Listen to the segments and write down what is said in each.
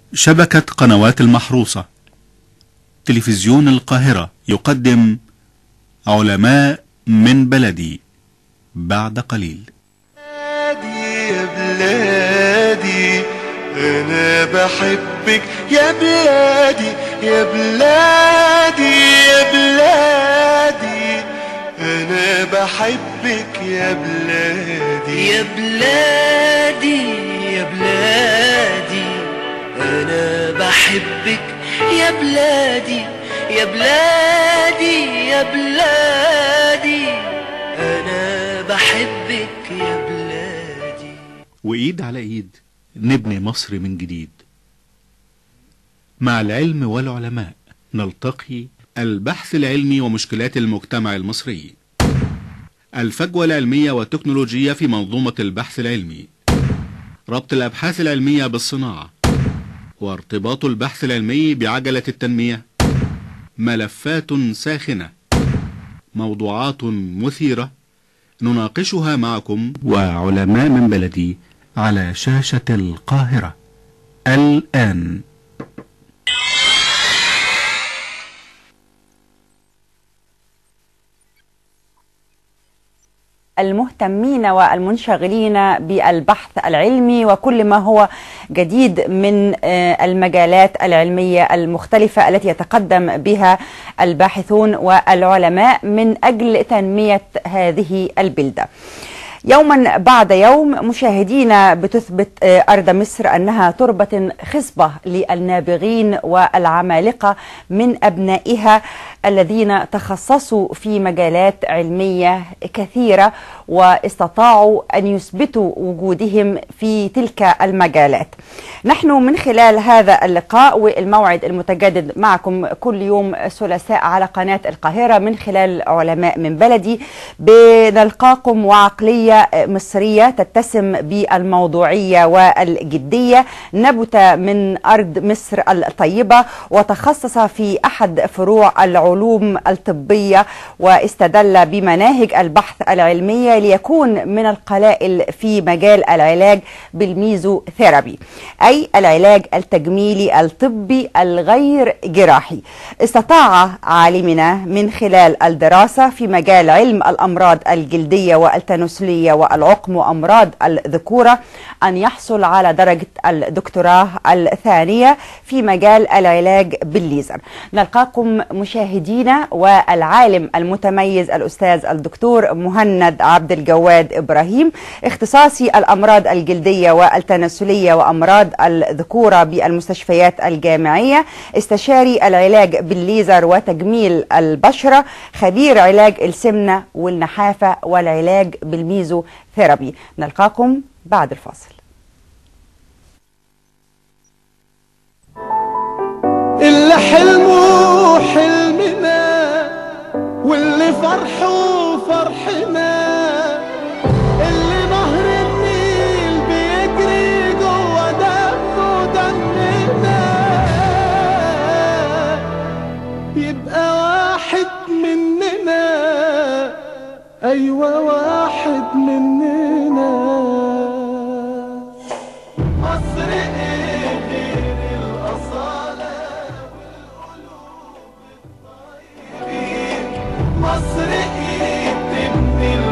شبكة قنوات المحروسة تلفزيون القاهرة يقدم علماء من بلدي بعد قليل بلادي يا بلادي انا بحبك يا بلادي يا بلادي يا بلادي انا بحبك يا بلادي يا بلادي يا بلادي انا بحبك يا بلادي يا بلادي يا بلادي انا بحبك يا بلادي وإيد على إيد نبني مصر من جديد مع العلم والعلماء نلتقي البحث العلمي ومشكلات المجتمع المصري الفجوة العلمية والتكنولوجية في منظومة البحث العلمي ربط الأبحاث العلمية بالصناعة وارتباط البحث العلمي بعجلة التنمية ملفات ساخنة موضوعات مثيرة نناقشها معكم وعلماء من بلدي على شاشة القاهرة الآن المهتمين والمنشغلين بالبحث العلمي وكل ما هو جديد من آه، المجالات العلمية المختلفة التي يتقدم بها الباحثون والعلماء من أجل تنمية هذه البلدة. يوما بعد يوم مشاهدينا بتثبت آه، أرض مصر أنها تربة خصبة للنابغين والعمالقة من أبنائها الذين تخصصوا في مجالات علمية كثيرة واستطاعوا أن يثبتوا وجودهم في تلك المجالات نحن من خلال هذا اللقاء والموعد المتجدد معكم كل يوم ثلاثاء على قناة القاهرة من خلال علماء من بلدي بنلقاكم وعقلية مصرية تتسم بالموضوعية والجدية نبت من أرض مصر الطيبة وتخصص في أحد فروع العلوم الطبية واستدل بمناهج البحث العلمية ليكون من القلائل في مجال العلاج بالميزوثيرابي أي العلاج التجميلي الطبي الغير جراحي استطاع عالمنا من خلال الدراسة في مجال علم الأمراض الجلدية والتناسلية والعقم وأمراض الذكورة أن يحصل على درجة الدكتوراه الثانية في مجال العلاج بالليزر نلقاكم مشاهدينا والعالم المتميز الأستاذ الدكتور مهند عبد الجواد إبراهيم اختصاصي الأمراض الجلدية والتناسلية وأمراض الذكورة بالمستشفيات الجامعية استشاري العلاج بالليزر وتجميل البشرة خبير علاج السمنة والنحافة والعلاج بالميزو ثيرابي نلقاكم بعد الفاصل اللي حلمه حلمنا واللي فرحه فرحنا اللي نهر النيل بيجري جوه دمه دمنا يبقى واحد مننا ايوه واحد مننا مصر ايه غير الاصاله والقلوب الطيبين مصر ايه تبني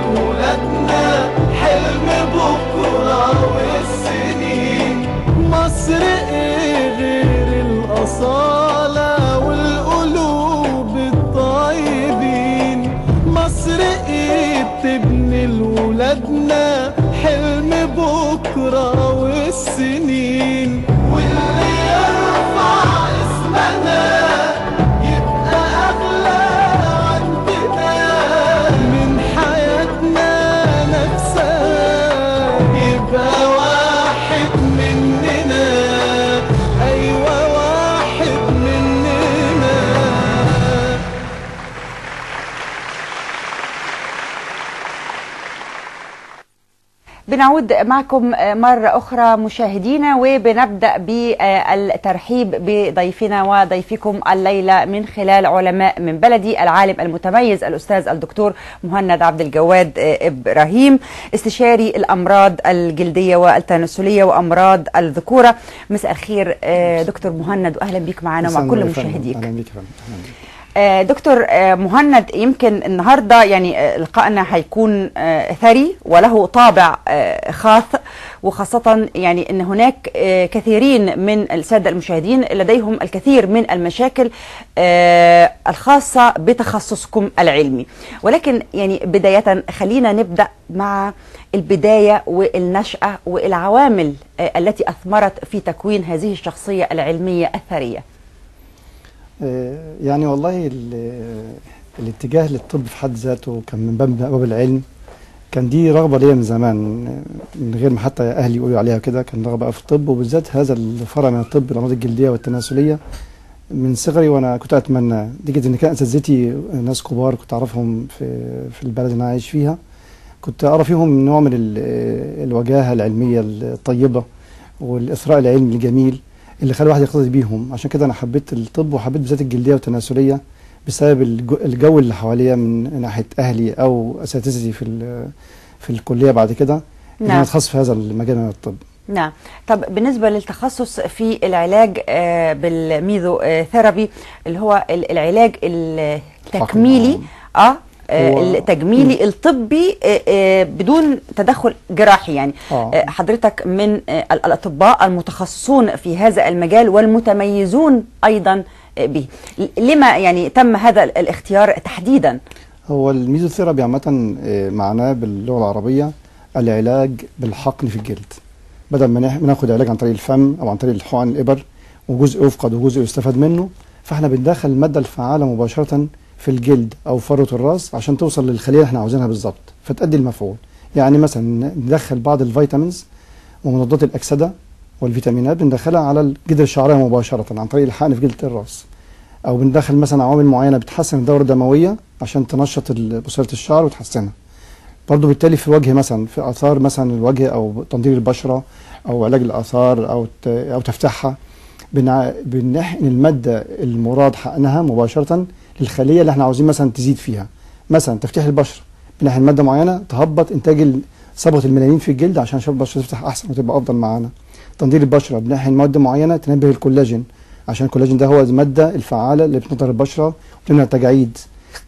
بنعود معكم مرة أخرى مشاهدينا وبنبدأ بالترحيب بضيفنا وضيفكم الليلة من خلال علماء من بلدي العالم المتميز الأستاذ الدكتور مهند عبد الجواد إبراهيم استشاري الأمراض الجلدية والتناسلية وأمراض الذكورة مساء الخير دكتور مهند وأهلا بك معنا ومع كل مشاهديك اهلا بيك يا فندم أهلاً بيك. آه، دكتور آه، مهند يمكن النهارده يعني آه، لقائنا هيكون آه، ثري وله طابع آه، خاص وخاصة يعني ان هناك آه، كثيرين من السادة المشاهدين لديهم الكثير من المشاكل آه، الخاصة بتخصصكم العلمي ولكن يعني بداية خلينا نبدأ مع البداية والنشأة والعوامل آه، التي أثمرت في تكوين هذه الشخصية العلمية الثرية آه، يعني والله ال- الاتجاه للطب في حد ذاته كان من باب من ابواب العلم كان دي رغبه ليا من زمان من غير ما حتى اهلي يقولوا عليها كده كان رغبه في الطب وبالذات هذا الفرع من الطب الامراض الجلديه والتناسليه من صغري وانا كنت اتمنى دي كده ان كان اساتذتي ناس كبار كنت اعرفهم في في البلد اللي انا عايش فيها كنت ارى فيهم نوع من ال- الوجاهه العلميه الطيبه والاثراء العلمي الجميل اللي خلى الواحد يقتدي بيهم عشان كده انا حبيت الطب وحبيت بالذات الجلديه والتناسليه بسبب الجو- الجو اللي حواليا من ناحيه اهلي او اساتذتي في ال- في الكليه بعد كده ان نعم. انا اتخصص في هذا المجال من الطب نعم طب بالنسبة للتخصص في العلاج آه، بالميزو آه، ثيرابي اللي هو ال- العلاج التكميلي اه آه، هو- التجميلي الطبي آه، آه، بدون تدخل جراحي يعني آه. آه، حضرتك من آه، ال- الأطباء المتخصصون في هذا المجال والمتميزون أيضا آه، به ل- لما يعني تم هذا ال- الاختيار تحديدا هو الميزوثيرابي عامة آه، معناه باللغة العربية العلاج بالحقن في الجلد بدل ما نح- ناخد علاج عن طريق الفم أو عن طريق الحقن الإبر وجزء يفقد وجزء يستفاد منه فاحنا بندخل المادة الفعالة مباشرة في الجلد أو فروة الرأس عشان توصل للخلية اللي احنا عاوزينها بالظبط فتأدي المفعول يعني مثلا ندخل بعض الفيتامينز ومضادات الأكسدة والفيتامينات بندخلها على الجدر الشعرية مباشرة عن طريق الحقن في جلد الرأس او بندخل مثلا عوامل معينه بتحسن الدوره الدمويه عشان تنشط ال- بصيله الشعر وتحسنها برضه بالتالي في الوجه مثلا في اثار مثلا الوجه او تنظير البشره او علاج الاثار او ت- او تفتيحها بنع- بنحقن الماده المراد حقنها مباشره للخليه اللي احنا عاوزين مثلا تزيد فيها مثلا تفتيح البشره بنحقن ماده معينه تهبط انتاج ال- صبغه الميلانين في الجلد عشان شوف البشره تفتح احسن وتبقى افضل معانا تنظير البشره بنحقن مواد معينه تنبه الكولاجين عشان الكولاجين ده هو الماده الفعاله اللي بتنظر البشره وتمنع التجاعيد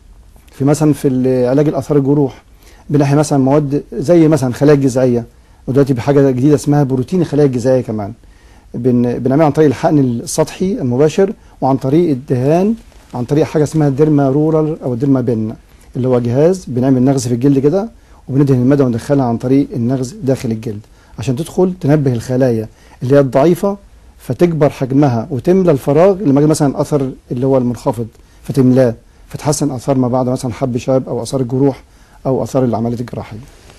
في مثلا في ال- علاج الاثار الجروح بنحقن مثلا مواد زي مثلا خلايا الجذعيه ودلوقتي بحاجه جديده اسمها بروتين الخلايا الجذعيه كمان بن بنعملها عن طريق الحقن السطحي المباشر وعن طريق الدهان عن طريق حاجه اسمها ديرما رولر او ديرما بن اللي هو جهاز بنعمل نغز في الجلد كده وبندهن الماده وندخلها عن طريق النغز داخل الجلد عشان تدخل تنبه الخلايا اللي هي الضعيفه فتكبر حجمها وتملى الفراغ لما يجي مثلا اثر اللي هو المنخفض فتملاه فتحسن اثار ما بعد مثلا حب شاب او اثار الجروح او اثار العمليات الجراحيه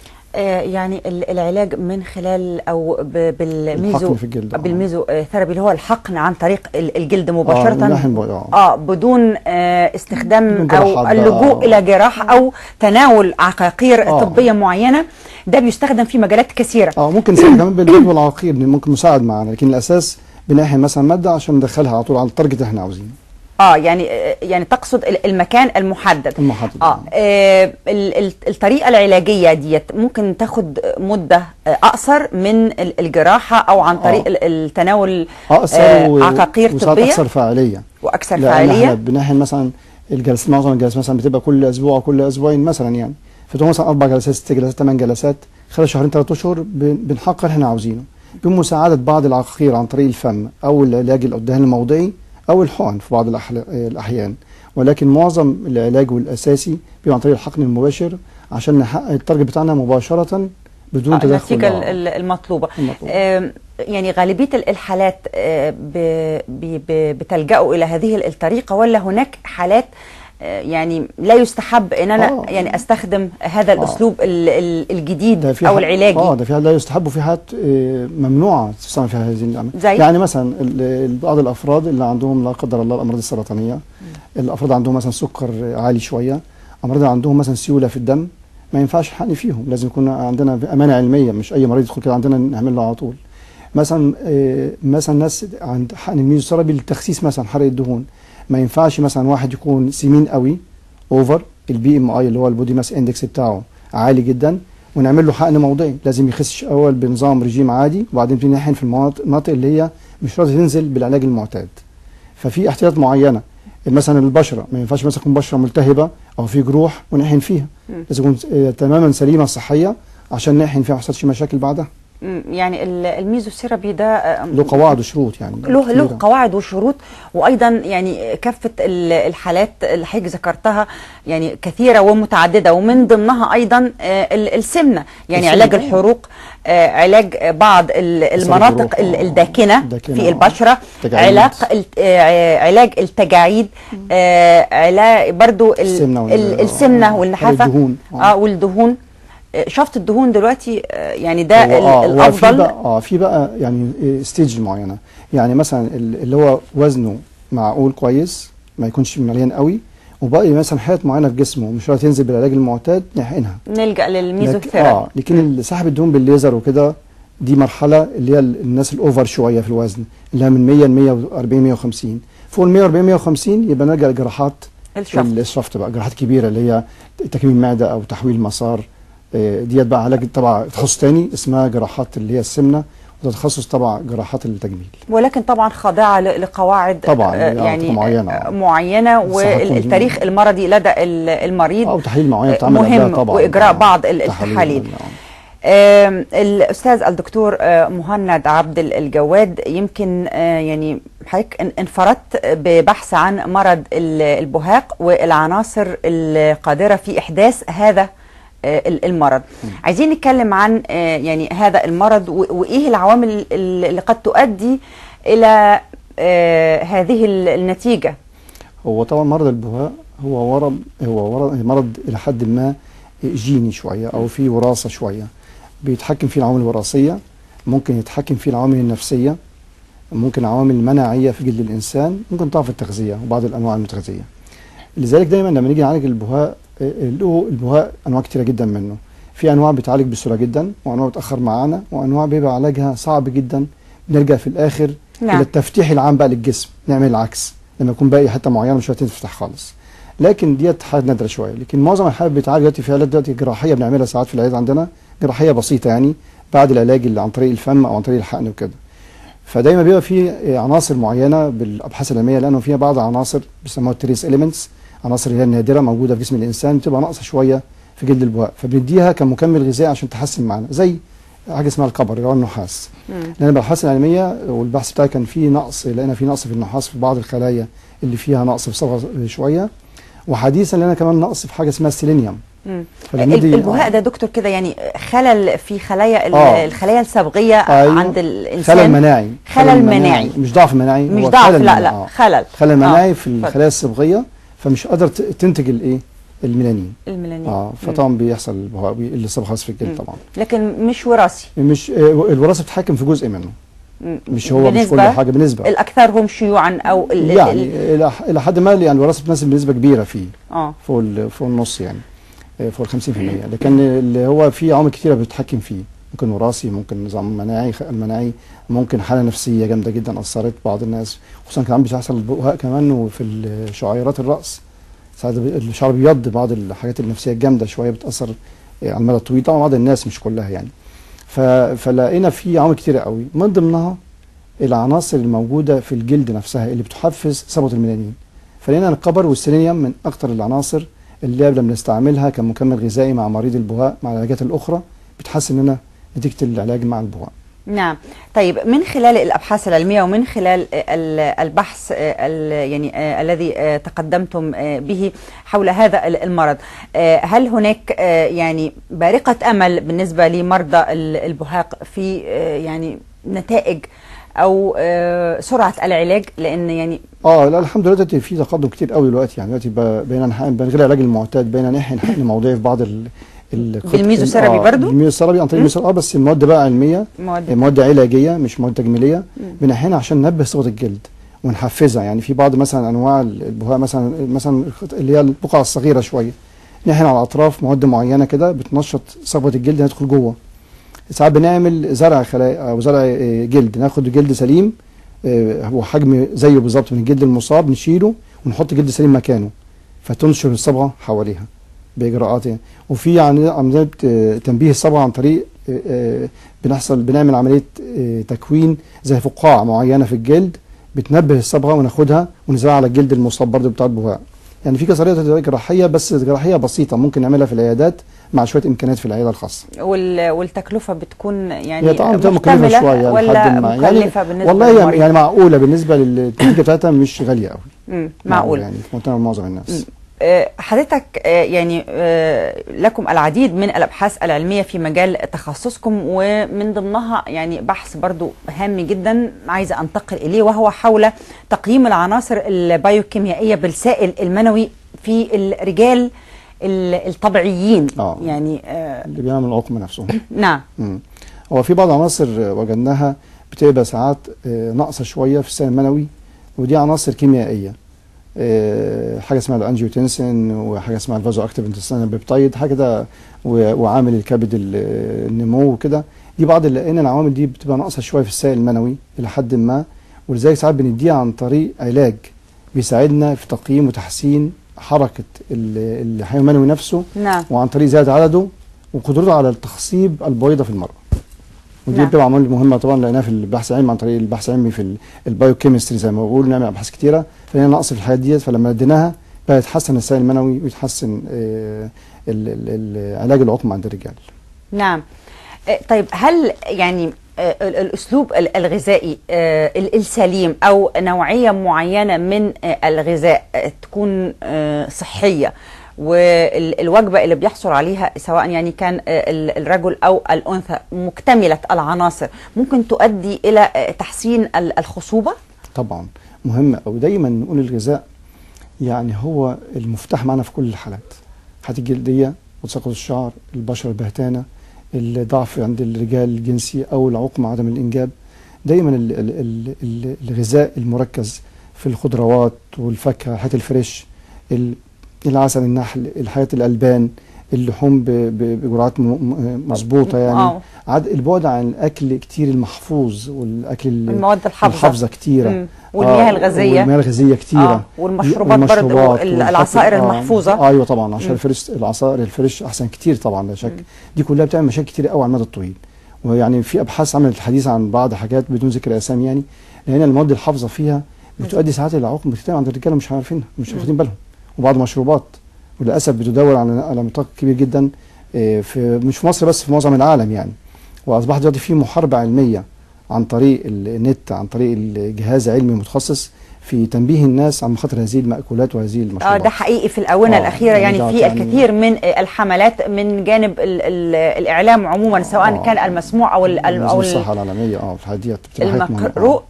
آه، يعني ال- العلاج من خلال او ب- بالميزو الحقن في الجلد، آه. بالميزو آه، ثيرابي اللي هو الحقن عن طريق ال- الجلد مباشره من ناحية مباشرة، آه. اه بدون آه، استخدام بدون او جراحات بقى، اللجوء آه. الى جراحه او تناول عقاقير آه. طبيه معينه ده بيستخدم في مجالات كثيره اه ممكن نساعد كمان بالجلد والعقير ممكن مساعد معانا لكن الاساس بنحقن مثلا ماده عشان ندخلها على طول على التارجت اللي احنا عاوزينه اه يعني آه، يعني تقصد ال- المكان المحدد المحدد اه آه، ال- ال- الطريقه العلاجيه ديت ممكن تاخد مده آه، اقصر من ال- الجراحه او عن طريق آه. ال- التناول اقصر آه، و- عقاقير وساعات طبيه اكثر فعاليه واكثر لان احنا فعاليه بنحقن مثلا الجلسات معظم الجلسات مثلا بتبقى كل اسبوع او كل اسبوعين مثلا يعني فتقوم مثلا اربع جلسات ست جلسات ثمان جلسات خلال شهرين ثلاث اشهر بن- بنحقق اللي احنا عاوزينه بمساعده بعض العقاقير عن طريق الفم او العلاج الدهان الموضعي او الحقن في بعض الأحل- الاحيان ولكن معظم العلاج والاساسي بيبقى عن طريق الحقن المباشر عشان نحقق التارجت بتاعنا مباشره بدون آه، تدخل النتيجه آه. ال- ال- المطلوبه المطلوبة. آم، يعني غالبيه ال- الحالات آه، ب- ب- ب- بتلجأوا الى هذه ال- الطريقه ولا هناك حالات آه، يعني لا يستحب ان انا آه. يعني استخدم هذا الاسلوب ال- ال- الجديد ده في او حاجات- العلاجي اه ده في حاجات لا يستحب وفي حاجات آه، ممنوعه تستعمل فيها هذه الأعمال زي؟ يعني مثلا ال- ال- بعض الافراد اللي عندهم لا قدر الله الامراض السرطانيه الافراد عندهم مثلا سكر عالي شويه امراض اللي عندهم مثلا سيوله في الدم ما ينفعش الحقن فيهم لازم يكون عندنا امانه علميه مش اي مريض يدخل كده عندنا نعمل له على طول مثلا آه، مثلا ناس عند حقن الميزوثيرابي للتخسيس مثلا حرق الدهون ما ينفعش مثلا واحد يكون سمين قوي اوفر البي ام اي اللي هو البودي ماس اندكس بتاعه عالي جدا ونعمل له حقن موضعي لازم يخسش اول بنظام رجيم عادي وبعدين نبتدي نحقن في المناطق المناطق اللي هي مش راضيه تنزل بالعلاج المعتاد ففي احتياطات معينه مثلا البشره ما ينفعش مثلا تكون بشره ملتهبه او في جروح ونحقن فيها لازم تكون آه، تماما سليمه صحيه عشان نحقن فيها ما يحصلش مشاكل بعدها مم، يعني ال- الميزوثيرابي ده آه، له قواعد وشروط يعني له له كتيرة. قواعد وشروط وايضا يعني كافه ال- الحالات اللي حضرتك ذكرتها يعني كثيره ومتعدده ومن ضمنها ايضا آه، ال- السمنه يعني السمنة علاج طبعاً. الحروق آه، علاج بعض ال- المناطق ال- الجروح، آه. الداكنه الداكنة، في آه. البشره تجاعيد. علاج ال- آه، علاج التجاعيد آه، علاج برضو ال- السمنة وال- ال- السمنه آه، والنحافه الدهون، آه. اه والدهون آه، شفط الدهون دلوقتي آه، يعني ده هو اه ال- هو في الافضل بقى اه في بقى يعني ستيج معينه يعني مثلا ال- اللي هو وزنه معقول كويس ما يكونش مليان قوي وباقي مثلا حاجات معينه في جسمه مش راضي تنزل بالعلاج المعتاد نحقنها نلجا لك- للميزوثيرابي اه لكن سحب الدهون بالليزر وكده دي مرحله اللي هي ال- الناس الاوفر شويه في الوزن اللي هي من 100 ل 140 150 فوق ال 140 150 يبقى نرجع لجراحات الشفط الشفط بقى جراحات كبيره اللي هي تكميم معده او تحويل مسار آه، ديت بقى علاج طبعا تخصص تاني اسمها جراحات اللي هي السمنه وده تخصص طبعا جراحات التجميل ولكن طبعا خاضعه ل- لقواعد طبعاً، آه، آه، يعني معينة. آه، معينه صحة والتاريخ كل- المرضي لدى ال- المريض او تحاليل معينه آه، بتعمل مهم قبلها طبعا وإجراء آه، بعض ال- التحاليل. آه. آم، الاستاذ الدكتور آه، مهند عبد ال- الجواد يمكن آه، يعني حضرتك ان- انفردت ببحث عن مرض ال- البهاق والعناصر القادره في احداث هذا آه، ال- المرض عايزين نتكلم عن آه، يعني هذا المرض و- وايه العوامل ال- اللي قد تؤدي الى آه، هذه ال- النتيجه هو طبعا مرض البهاء هو ورم هو ورم مرض الى حد ما جيني شويه او في وراثه شويه بيتحكم فيه العوامل الوراثيه ممكن يتحكم فيه العوامل النفسيه ممكن عوامل مناعيه في جلد الانسان ممكن ضعف التغذيه وبعض الانواع المتغذيه لذلك دايما لما نيجي نعالج البهاء آه، له البهاء انواع كتيره جدا منه في انواع بتعالج بسرعه جدا وانواع بتاخر معانا وانواع بيبقى علاجها صعب جدا بنرجع في الاخر نعم. الى التفتيح العام بقى للجسم نعمل العكس لما يكون باقي حته معينه مش هتفتح خالص لكن ديت حاجه نادره شويه لكن معظم الحالات بتعالج دلوقتي في علاج دلوقتي جراحيه بنعملها ساعات في العيادة عندنا جراحيه بسيطه يعني بعد العلاج اللي عن طريق الفم او عن طريق الحقن وكده فدايما بيبقى في عناصر معينه بالابحاث العلميه لانه فيها بعض عناصر بيسموها التريس اليمنتس عناصر اللي هي النادره موجوده في جسم الانسان بتبقى ناقصه شويه في جلد البهاء فبنديها كمكمل غذائي عشان تحسن معانا زي حاجه اسمها الكبر اللي هو النحاس لان الابحاث العلميه والبحث بتاعي كان في نقص لقينا في نقص في النحاس في بعض الخلايا اللي فيها نقص في صبغه شويه وحديثا لقينا كمان نقص في حاجه اسمها السيلينيوم مم. فلما ال- دي- البهاء ده دكتور كده يعني خلل في خلايا ال- آه. الخلايا الصبغيه أيوة. عند الانسان خلل مناعي خلل مناعي. مش ضعف مناعي مش هو ضعف خلل لا مناعي. لا آه. خلل خلل مناعي آه. في اتفضل. الخلايا الصبغيه فمش قادره ت- تنتج الايه الميلانين الميلانين اه مم. فطبعا بيحصل البهاء بي- اللي صبغ خاص في الجلد مم. طبعا لكن مش وراثي مش آه، الوراثه بتتحكم في جزء منه مم. مش هو مش كل بنسبة حاجه بنسبه الاكثر هم شيوعا او ال- ال- يعني ال- الى ح- الى حد ما يعني الوراثه بتناسب بنسبه كبيره فيه اه فوق ال- فوق النص يعني آه، فوق ال 50% لكن اللي هو في عوامل كتيره بتتحكم فيه ممكن وراثي ممكن نظام مناعي خ- مناعي ممكن حاله نفسيه جامده جدا اثرت بعض الناس خصوصا كمان بتحصل البهاء كمان وفي ال- شعيرات الراس ساعات بي- الشعر بيض بعض الحاجات النفسيه الجامده شويه بتاثر آه، على المدى الطويل طبعا بعض الناس مش كلها يعني ف- فلقينا في عوامل كتيره قوي من ضمنها العناصر الموجوده في الجلد نفسها اللي بتحفز صبغه الميلانين فلقينا ان الكبر والسيلينيوم من اكثر العناصر اللي قبل ما نستعملها كمكمل غذائي مع مريض البهاء مع العلاجات الاخرى بتحسن لنا نتيجه العلاج مع البهاء نعم طيب من خلال الابحاث العلميه ومن خلال ال- البحث آه، ال- يعني آه، الذي آه، تقدمتم آه، به حول هذا ال- المرض آه، هل هناك آه، يعني بارقه امل بالنسبه لمرضى ال- البهاق في آه، يعني نتائج او آه، سرعه العلاج لان يعني اه لا الحمد لله دلوقتي في تقدم كتير قوي دلوقتي يعني دلوقتي ب- بقينا نحقن من غير العلاج المعتاد بقينا نحقن حقن موضعي في بعض ال ال- بالميزوثيرابي آه، برضو؟ بالميزوثيرابي عن طريق الميزو- اه بس المواد بقى علميه مواد مواد علاجيه مش مواد تجميليه بنحقنها عشان ننبه صوره الجلد ونحفزها يعني في بعض مثلا انواع البهاء مثلا مثلا اللي هي البقع الصغيره شويه نحن على الاطراف مواد معينه كده بتنشط صبغه الجلد إنها تدخل جوه ساعات بنعمل زرع خلايا او زرع آه، جلد ناخد جلد سليم آه، هو حجم زيه بالظبط من الجلد المصاب نشيله ونحط جلد سليم مكانه فتنشر الصبغه حواليها باجراءات يعني وفي يعني عمليه آه، تنبيه الصبغه عن طريق آه، آه، بنحصل بنعمل عمليه آه، تكوين زي فقاعه معينه في الجلد بتنبه الصبغه وناخدها ونزرعها على الجلد المصاب برضه بتاع البهاء يعني في كسريه جراحيه بس جراحيه بسيطه ممكن نعملها في العيادات مع شويه امكانيات في العياده الخاصه وال- والتكلفه بتكون يعني هي طبعا بتبقى مكلفه محتملة شويه ولا لحد ما مكلفه بالنسبه والله يعني, للمريض؟ يعني معقوله بالنسبه للتكلفه بتاعتها مش غاليه قوي مم، معقول يعني في متناول معظم الناس آه، حضرتك آه، يعني آه، لكم العديد من الابحاث العلميه في مجال تخصصكم ومن ضمنها يعني بحث برضو هام جدا عايزه انتقل اليه وهو حول تقييم العناصر البيوكيميائيه بالسائل المنوي في الرجال ال- الطبيعيين آه. يعني آه، اللي بيعمل العقم نفسهم نعم مم. هو في بعض العناصر آه، وجدناها بتبقى ساعات آه، ناقصه شويه في السائل المنوي ودي عناصر كيميائيه آه، حاجه اسمها الانجيوتنسين وحاجه اسمها الفازو اكتيف انتستينال بيبتايد حاجه كده و- وعامل الكبد ال- النمو وكده دي بعض ال- لان العوامل دي بتبقى ناقصه شويه في السائل المنوي الى حد ما ولذلك ساعات بنديها عن طريق علاج بيساعدنا في تقييم وتحسين حركه ال- الحيوان المنوي نفسه نعم وعن طريق زيادة عدده وقدرته على التخصيب البويضة في المرأة ودي نعم. بتبقى عمل مهمة طبعا لقيناها في البحث العلمي عن طريق البحث العلمي في ال- البايوكيمستري زي ما بقول نعمل ابحاث كتيرة فلقينا نقص في الحاجات ديت فلما اديناها بقى يتحسن السائل المنوي ويتحسن آه، ال- ال- ال- علاج العقم عند الرجال نعم آه، طيب هل يعني آه، ال- الاسلوب ال- الغذائي آه، ال- السليم او نوعيه معينه من آه، الغذاء آه، تكون آه، صحيه والوجبه اللي بيحصل عليها سواء يعني كان آه، ال- الرجل او الانثى مكتمله العناصر ممكن تؤدي الى آه، تحسين ال- الخصوبه طبعا مهم أو دايما نقول الغذاء يعني هو المفتاح معنا في كل الحالات حالات الجلدية وتساقط الشعر البشرة البهتانة الضعف عند الرجال الجنسي أو العقم عدم الإنجاب دايما ال ال ال ال الغذاء المركز في الخضروات والفاكهة الحاجات الفريش ال- العسل النحل الحاجات الألبان اللحوم ب- ب- بجرعات م- م- مظبوطة يعني آه. عد البعد عن الأكل كتير المحفوظ والأكل ال- المواد الحافظه الحافظة كتيرة مم. والمياه الغازية. والمياه الغازية كتيرة آه. والمشروبات برضو والمشروبات ال- والحاجات- العصائر آه. المحفوظة. آه ايوه طبعا عشان مم. الفريش العصائر الفريش احسن كتير طبعا لا شك دي كلها بتعمل مشاكل كتير قوي على المدى الطويل ويعني في ابحاث عملت الحديث عن بعض حاجات بدون ذكر اسامي يعني لان المواد الحافظه فيها بتؤدي ساعات الى عقم كتير عند الرجاله مش عارفينها مش واخدين بالهم وبعض المشروبات وللاسف بتدور على على نطاق كبير جدا آه، في مش في مصر بس في معظم العالم يعني واصبحت دلوقتي في محاربه علميه عن طريق النت عن طريق الجهاز علمي متخصص في تنبيه الناس عن مخاطر هذه المأكولات وهذه اه المشروبات ده حقيقي في الاونه آه، الاخيره يعني يعني في ده الكثير من الحملات من جانب ال ال الاعلام عموما سواء آه. كان المسموع او ال ال- منظمة او ال- الصحة العالمية اه في الحاجات ديت بتبقى حاجات مهمة. المقروء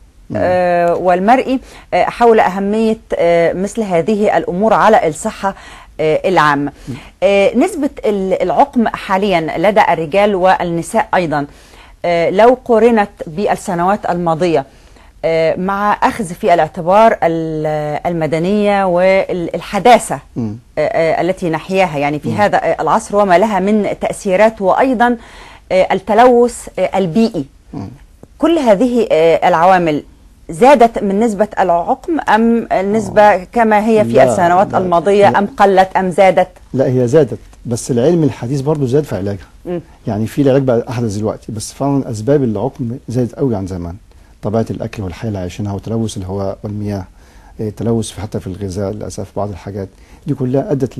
آه والمرئي آه حول أهمية آه مثل هذه الأمور على الصحة آه العامة آه نسبة ال- العقم حاليا لدى الرجال والنساء أيضا آه لو قورنت بالسنوات الماضية آه مع أخذ في الاعتبار ال- المدنية والحداثة مم. آه، آه، التي نحياها يعني في هذا آه، العصر وما لها من تأثيرات وأيضا آه، التلوث آه، البيئي مم. كل هذه آه، العوامل زادت من نسبة العقم أم النسبة كما هي في لا، السنوات لا، الماضية لا. أم قلت أم زادت لا هي زادت بس العلم الحديث برضو زاد في علاجها مم. يعني في العلاج بقى احدث دلوقتي بس فعلا اسباب العقم زادت قوي عن زمان طبيعه الاكل والحياه اللي عايشينها وتلوث الهواء والمياه آه، تلوث في حتى في الغذاء للاسف بعض الحاجات دي كلها ادت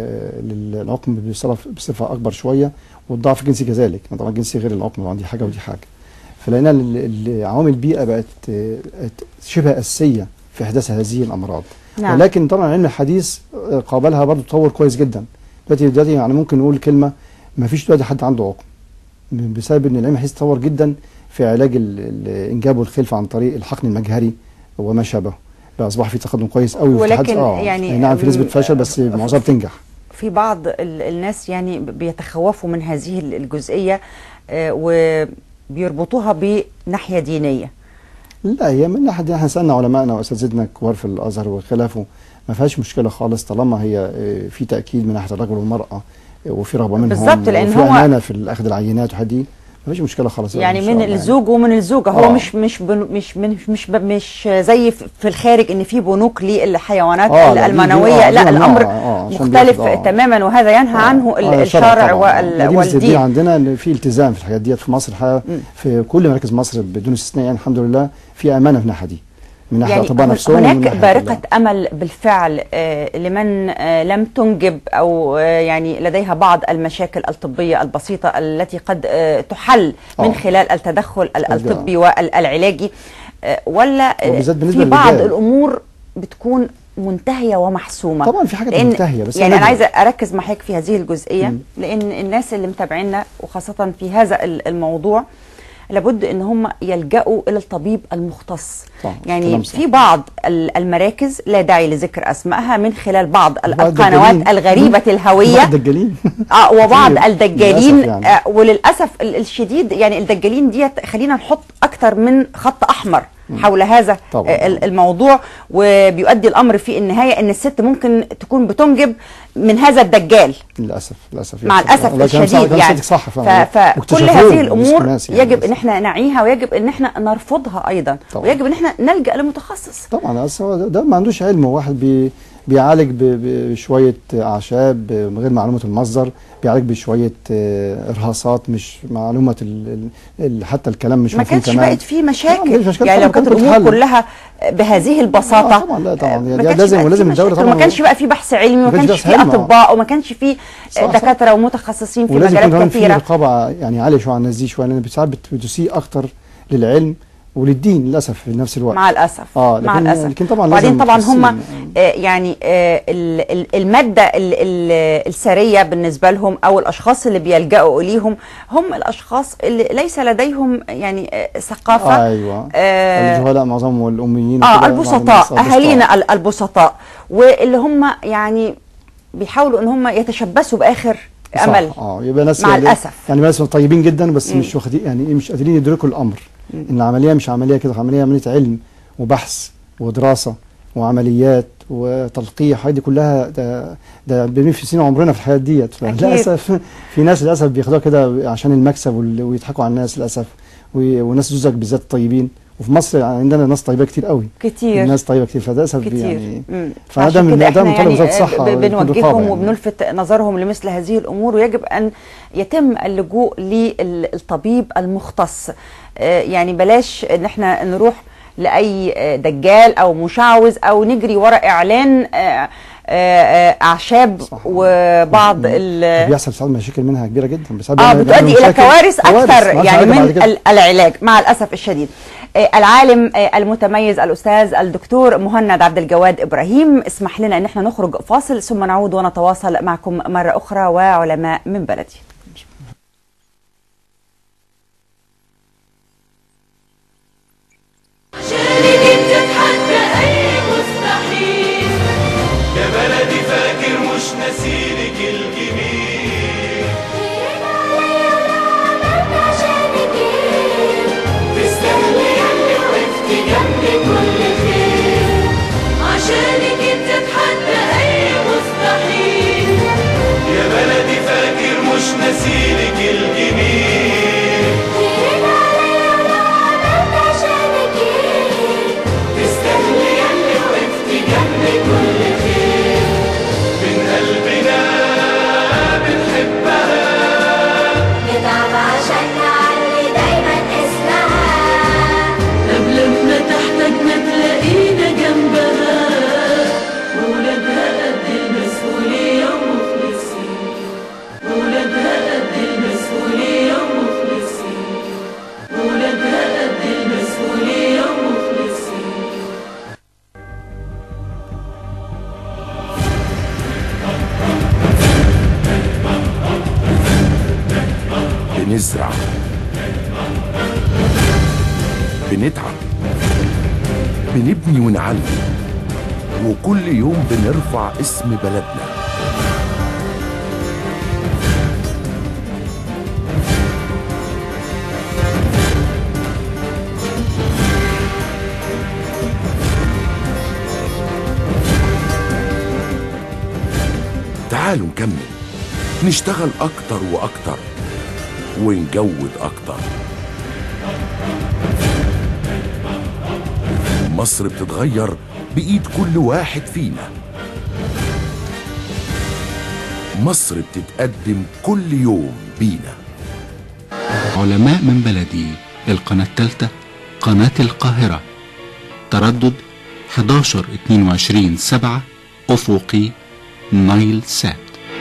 لل- للعقم بصفه بصفه اكبر شويه والضعف الجنسي كذلك يعني طبعا الجنسي غير العقم طبعا دي حاجه ودي حاجه فلقينا ال- ال- عوامل البيئه بقت آه، شبه اساسيه في احداث هذه الامراض نعم. ولكن طبعا العلم الحديث آه، قابلها برضه تطور كويس جدا دلوقتي دلوقتي يعني ممكن نقول كلمه ما فيش دلوقتي حد عنده عقم م- بسبب ان العلم الحديث تطور جدا في علاج ال- الانجاب والخلفه عن طريق الحقن المجهري وما شابه بقى اصبح في تقدم كويس قوي وفي ولكن تحدث- آه يعني أي نعم في نسبه م- فشل بس معظمها بتنجح في بعض ال- الناس يعني بيتخوفوا من هذه ال- الجزئية آه، وبيربطوها بناحية دينية لا هي من ناحيه احنا سالنا علمائنا واساتذتنا الكبار في الازهر وخلافه ما فيهاش مشكله خالص طالما هي آه، في تاكيد من ناحيه الرجل والمراه آه، وفي رغبه منهم بالظبط، لأن وفي هو- امانه في اخذ العينات وحدي دي ما فيش مشكله خالص يعني إن شاء من الله الزوج ومن الزوجه هو آه. مش مش بن- مش مش مش, مش زي في في الخارج ان في بنوك للحيوانات آه، لا، دي- دي- المنويه آه، لا دي ممنوع، الامر آه، عشان مختلف بياخد- آه. تماما وهذا ينهى عنه ال- آه، الشرع طبعاً. وال- ما دي بالتدبير والدين عندنا ان في التزام في الحاجات ديت في مصر الحقيقه في كل مراكز مصر بدون استثناء يعني الحمد لله في امانه في الناحيه دي من ناحيه يعني الاطباء هن- نفسهم ومن هناك ناحية بارقة ال- أمل بالفعل آه، لمن آه، لم تنجب أو آه، يعني لديها بعض المشاكل الطبية البسيطة التي قد آه، تحل من آه. خلال التدخل ال- ده- الطبي والعلاجي آه، ولا آه، وبالذات بالنسبة في بعض للرجال. الأمور بتكون منتهية ومحسومة طبعا في حاجات لأن منتهيه بس يعني هي أنا نادرة. عايزة أركز مع حضرتك في هذه الجزئية مم. لأن الناس اللي متابعينا وخاصة في هذا ال- الموضوع لابد ان هم يلجأوا الى الطبيب المختص صح، يعني كلام صح. في بعض ال- المراكز لا داعي لذكر اسمائها من خلال بعض ال- بعض القنوات الدجالين. الغريبه الهويه بعض الدجالين اه وبعض كتير. الدجالين للأسف يعني. آه وللاسف ال- الشديد يعني الدجالين ديت خلينا نحط اكتر من خط احمر حول هذا طبعاً. آه، ال- الموضوع وبيؤدي الامر في النهايه ان الست ممكن تكون بتنجب من هذا الدجال للاسف للاسف مع يحصل. الاسف الله كلام صح- الشديد كلام يعني صدق صح ف- فعلا فكل واكتشفوه هذه بالنسبة الامور للناس يعني. يجب ان احنا نعيها ويجب ان احنا نرفضها ايضا طبعاً. ويجب ان احنا نلجا لمتخصص طبعا أصل هو ده, ده ما عندوش علم هو واحد بي بيعالج ب- بشويه اعشاب من غير معلومه المصدر بيعالج بشويه آه، ارهاصات مش معلومه ال ال حتى الكلام مش ما مفهوم كانتش تمام بقت في آه، مشاكل مفيش مشاكل يعني لو طبعاً، كانت كانت الامور بتتحل. كلها بهذه البساطه آه، طبعاً، لا طبعاً. ما يعني كانش لازم- بقت في ولازم الدولة مشاكل، طبعاً وما كانش بقى في بحث علمي وما ما كانش كانش بحث في علمي، آه. اطباء وما كانش في صح، صح. دكاتره ومتخصصين في ولازم يكون مجالات كمان في كثيره رقابه يعني عاليه شويه على الناس دي شويه لان ساعات بت- بتسيء اكتر للعلم وللدين للاسف في نفس الوقت مع الاسف اه مع لكن الاسف لكن طبعا وبعدين لازم طبعا متخصصين. هم آه، يعني آه، ال- ال- الماده ال- ال- السريه بالنسبه لهم او الاشخاص اللي بيلجأوا اليهم هم الاشخاص اللي ليس لديهم يعني آه، ثقافه ايوه آه، الجهلاء معظمهم الاميين اه وكده، البسطاء بعض الناس اهالينا ال- البسطاء واللي هم يعني بيحاولوا ان هم يتشبثوا باخر صح، امل اه يبقى ناس مع يعني- الأسف. يعني ناس طيبين جدا بس مم. مش واخدين يعني إيه، مش قادرين يدركوا الامر ان العمليه مش عمليه كده عمليه عمليه علم وبحث ودراسه وعمليات وتلقيح هذه كلها ده ده بنمشي في سنين عمرنا في الحياه ديت فللاسف في ناس للاسف بياخدوها كده عشان المكسب وال- ويضحكوا على الناس للاسف و- وناس زوزك بالذات طيبين وفي مصر عندنا ناس طيبه كتير قوي كتير ناس طيبه كتير فده للاسف كتير يعني مم. فده عشان من كده ده احنا من طلب يعني وزاره الصحه ب- يكون رقابة بنوجههم يعني. وبنلفت نظرهم لمثل هذه الامور ويجب ان يتم اللجوء للطبيب المختص آه، يعني بلاش ان احنا نروح لاي آه، دجال او مشعوذ او نجري وراء اعلان آه، آه، آه، اعشاب صح. وبعض ال بيحصل ساعات مشاكل منها كبيره جدا بس اه بيعمل- بتؤدي بيعمل الى مشاكل- كوارث اكثر ما عادش يعني علاج من بعد كده. ال- العلاج مع الاسف الشديد آه، العالم آه، المتميز الاستاذ الدكتور مهند عبد الجواد ابراهيم اسمح لنا ان احنا نخرج فاصل ثم نعود ونتواصل معكم مره اخرى وعلماء من بلدي عشانك انت تتحدى اي مستحيل يا بلدي فاكر مش نسيلك الجميل تستاهلي ياللي وقفت جنبي كل خير عشانك انت تتحدى اي مستحيل يا بلدي فاكر مش نسيلك الجميل تستاهلي ياللي وقفت جنبي كل خير من قلبنا بنحبها نتعب عشان نعلي دايما اسمها قبل ما تحتاجنا تلاقينا جنبها ولادها قد المسؤولية ومخلصين ولادها قد المسؤولية ومخلصين ولادها قد المسؤولية ومخلصين بنزرع بنتعب بنبني ونعلي وكل يوم بنرفع اسم بلدنا تعالوا نكمل نشتغل أكتر وأكتر ونجود أكتر مصر بتتغير بإيد كل واحد فينا مصر بتتقدم كل يوم بينا علماء من بلدي القناة الثالثة قناة القاهرة تردد 11 22 7 أفقي نايل سات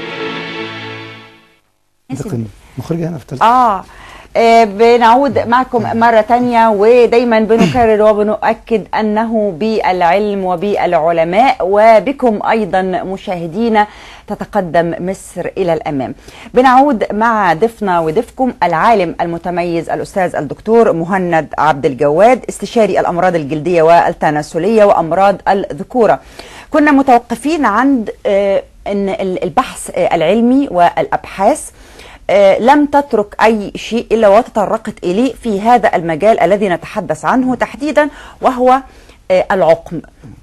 انتقل مخرجة هنا في الثالثة آه. آه بنعود معكم مرة تانية ودايما بنكرر وبنؤكد أنه بالعلم وبالعلماء وبكم أيضا مشاهدينا تتقدم مصر إلى الأمام بنعود مع ضيفنا وضيفكم العالم المتميز الأستاذ الدكتور مهند عبد الجواد استشاري الأمراض الجلدية والتناسلية وأمراض الذكورة كنا متوقفين عند آه أن البحث آه العلمي والأبحاث آه، لم تترك أي شيء إلا وتطرقت إليه في هذا المجال الذي نتحدث عنه تحديدا وهو آه، العقم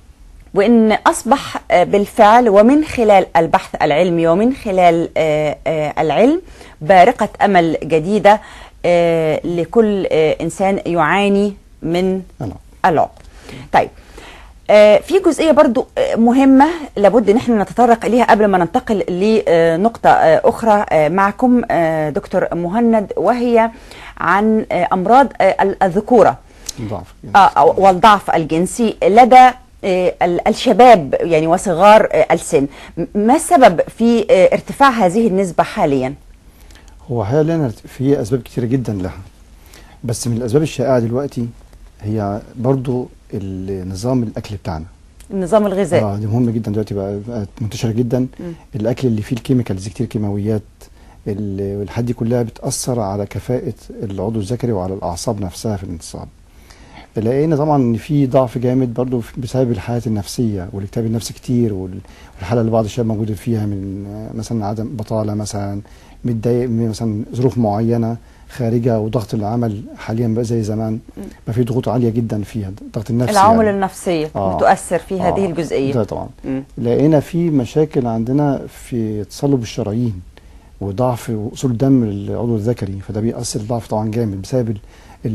وإن أصبح آه، بالفعل ومن خلال البحث العلمي ومن خلال آه، آه، العلم بارقة أمل جديدة آه، لكل آه، إنسان يعاني من العقم. العقم طيب آه، في جزئية برضو آه، مهمة لابد ان احنا نتطرق اليها قبل ما ننتقل لنقطة آه، اخرى آه، معكم آه، دكتور مهند وهي عن آه، امراض آه، الذكورة ضعف آه، أو- والضعف الجنسي لدى آه، ال- الشباب يعني وصغار آه، السن م- ما السبب في آه، ارتفاع هذه النسبة حاليا هو حاليا في اسباب كتيره جدا لها بس من الاسباب الشائعه دلوقتي هي برضو النظام الاكل بتاعنا النظام الغذائي اه دي مهم جدا دلوقتي بقى بقت منتشره جدا الاكل اللي فيه الكيميكالز كتير كيماويات ال- والحاجات دي كلها بتاثر على كفاءه العضو الذكري وعلى الاعصاب نفسها في الانتصاب لقينا طبعا ان في ضعف جامد برضو في- بسبب الحالات النفسيه والاكتئاب النفسي كتير وال- والحاله اللي بعض الشباب موجود فيها من آه، مثلا عدم بطاله مثلا متضايق من مثلا ظروف معينه خارجه وضغط العمل حاليا بقى زي زمان بقى في ضغوط عاليه جدا فيها الضغط النفسي العوامل يعني. النفسية آه. بتؤثر في هذه آه، الجزئية ده طبعا مم. لقينا في مشاكل عندنا في تصلب الشرايين وضعف وصول دم للعضو الذكري فده بيأثر ضعف طبعا جامد بسبب ال-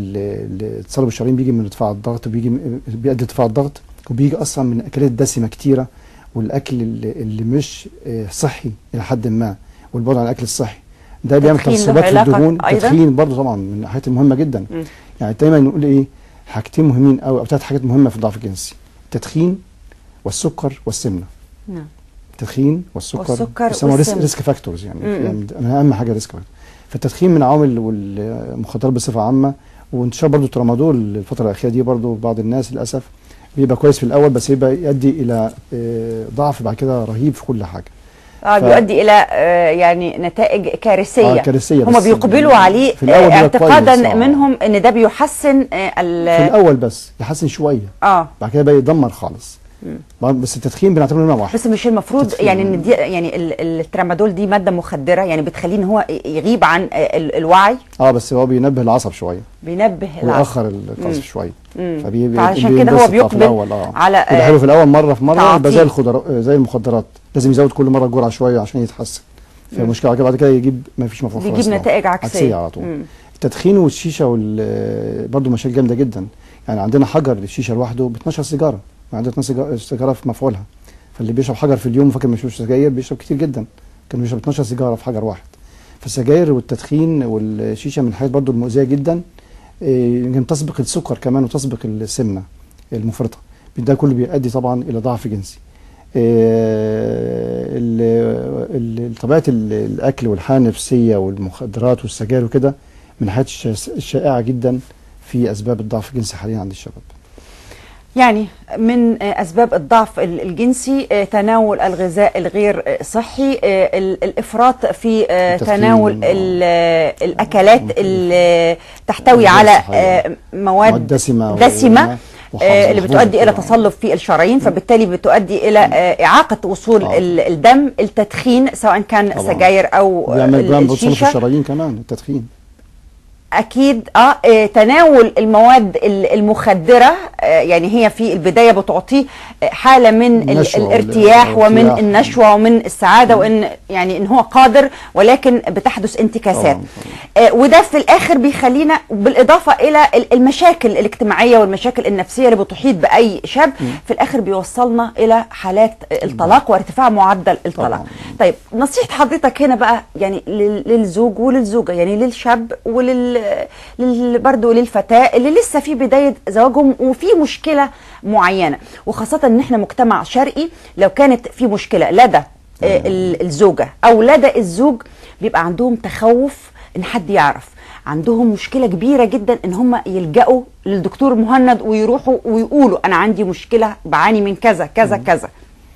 ال- ال- تصلب الشرايين بيجي من ارتفاع الضغط وبيجي م- بيؤدي ارتفاع الضغط وبيجي اصلا من اكلات دسمه كتيره والاكل اللي, اللي مش آه، صحي الى حد ما والبعد عن الاكل الصحي ده بيعمل تدخين له ترسبات في علاقة الدهون أيضاً؟ تدخين برضه طبعا من الحاجات المهمه جدا مم. يعني دايما نقول ايه حاجتين مهمين قوي او ثلاث حاجات مهمه في الضعف الجنسي التدخين والسكر والسمنه نعم التدخين والسكر والسكر بيسموها ريسك, والسمنة. ريسك فاكتورز يعني, مم. يعني من اهم حاجه ريسك فاكتور فالتدخين من عوامل والمخدرات بصفه عامه وانتشار برضو الترامادول الفتره الاخيره دي برضو بعض الناس للاسف بيبقى كويس في الاول بس يبقى يؤدي الى آه، ضعف بعد كده رهيب في كل حاجه اه ف- بيؤدي الى آه، يعني نتائج كارثيه آه، كارثية هم بس بيقبلوا عليه في الأول آه، بيبقى اعتقادا كويس، آه. منهم ان ده بيحسن آه، في ال الاول بس يحسن شويه اه بعد كده بقى يدمر خالص بس التدخين بنعتبره نوع واحد بس مش المفروض تدخين. يعني ان دي يعني ال- الترامادول دي ماده مخدره يعني بتخليه ان هو يغيب عن آه، ال- الوعي اه بس هو بينبه العصب شويه بينبه العقل ويأخر القصف شويه مم. فبي- فعشان بي- كده هو بينبسط في بيقبل الأول، آه. على يبقى حلو في الاول مره في مره يبقى تعاطيه. زي الخضر زي المخدرات لازم يزود كل مره الجرعه شويه عشان يتحسن فالمشكله بعد كده- بعد كده يجيب ما فيش مفعول بيجيب خلاص طبعاً. نتائج عكسية. عكسيه على طول مم. التدخين والشيشه وال برضه مشاكل جامده جدا يعني عندنا حجر للشيشه لوحده ب 12 سيجاره عندنا 12 سيجاره سيجارة في مفعولها فاللي بيشرب حجر في اليوم فاكر ما يشربش سجاير بيشرب كتير جدا كان بيشرب 12 سيجاره في حجر واحد فالسجاير والتدخين والشيشه من الحاجات برضه المؤذيه جدا إيه، يمكن تسبق السكر كمان وتسبق السمنه المفرطه ده كله بيؤدي طبعا الى ضعف جنسي إيه، ال- ال- طبيعه ال- الاكل والحاله النفسيه والمخدرات والسجاير وكده من الحاجات الش- الشائعه جدا في اسباب الضعف الجنسي حاليا عند الشباب يعني من آه، اسباب الضعف ال- الجنسي آه، تناول الغذاء الغير آه، صحي آه، ال- الافراط في آه، التدخين، تناول آه. ال- آه، الاكلات اللي تحتوي الغير على صحية. آه، مواد مواد دسمة و- دسمه وحافظة آه، اللي محفوظة بتؤدي الى طبعاً. تصلب في الشرايين فبالتالي بتؤدي الى آه، اعاقه وصول آه. ال- الدم التدخين سواء كان طبعاً. سجاير او بيعمل ال- بيعمل بتصلب في الشيشه الشرايين كمان التدخين اكيد اه آه، تناول المواد ال- المخدره آه، آه، يعني هي في البدايه بتعطيه آه، حاله من ال- النشوة وال- الارتياح ومن الارتياح. النشوه ومن السعاده وان يعني ان هو قادر ولكن بتحدث انتكاسات طبعاً، آه، وده في الاخر بيخلينا بالاضافه الى ال- المشاكل الاجتماعيه والمشاكل النفسيه اللي بتحيط باي شاب في الاخر بيوصلنا الى حالات الطلاق وارتفاع معدل الطلاق طبعاً. طيب نصيحه حضرتك هنا بقى يعني لل- للزوج وللزوجه يعني للشاب ولل لل... برضه للفتاه اللي لسه في بدايه زواجهم وفي مشكله معينه وخاصه ان احنا مجتمع شرقي لو كانت في مشكله لدى آه، ال- الزوجه او لدى الزوج بيبقى عندهم تخوف ان حد يعرف عندهم مشكله كبيره جدا ان هم يلجأوا للدكتور مهند ويروحوا ويقولوا انا عندي مشكله بعاني من كذا كذا كذا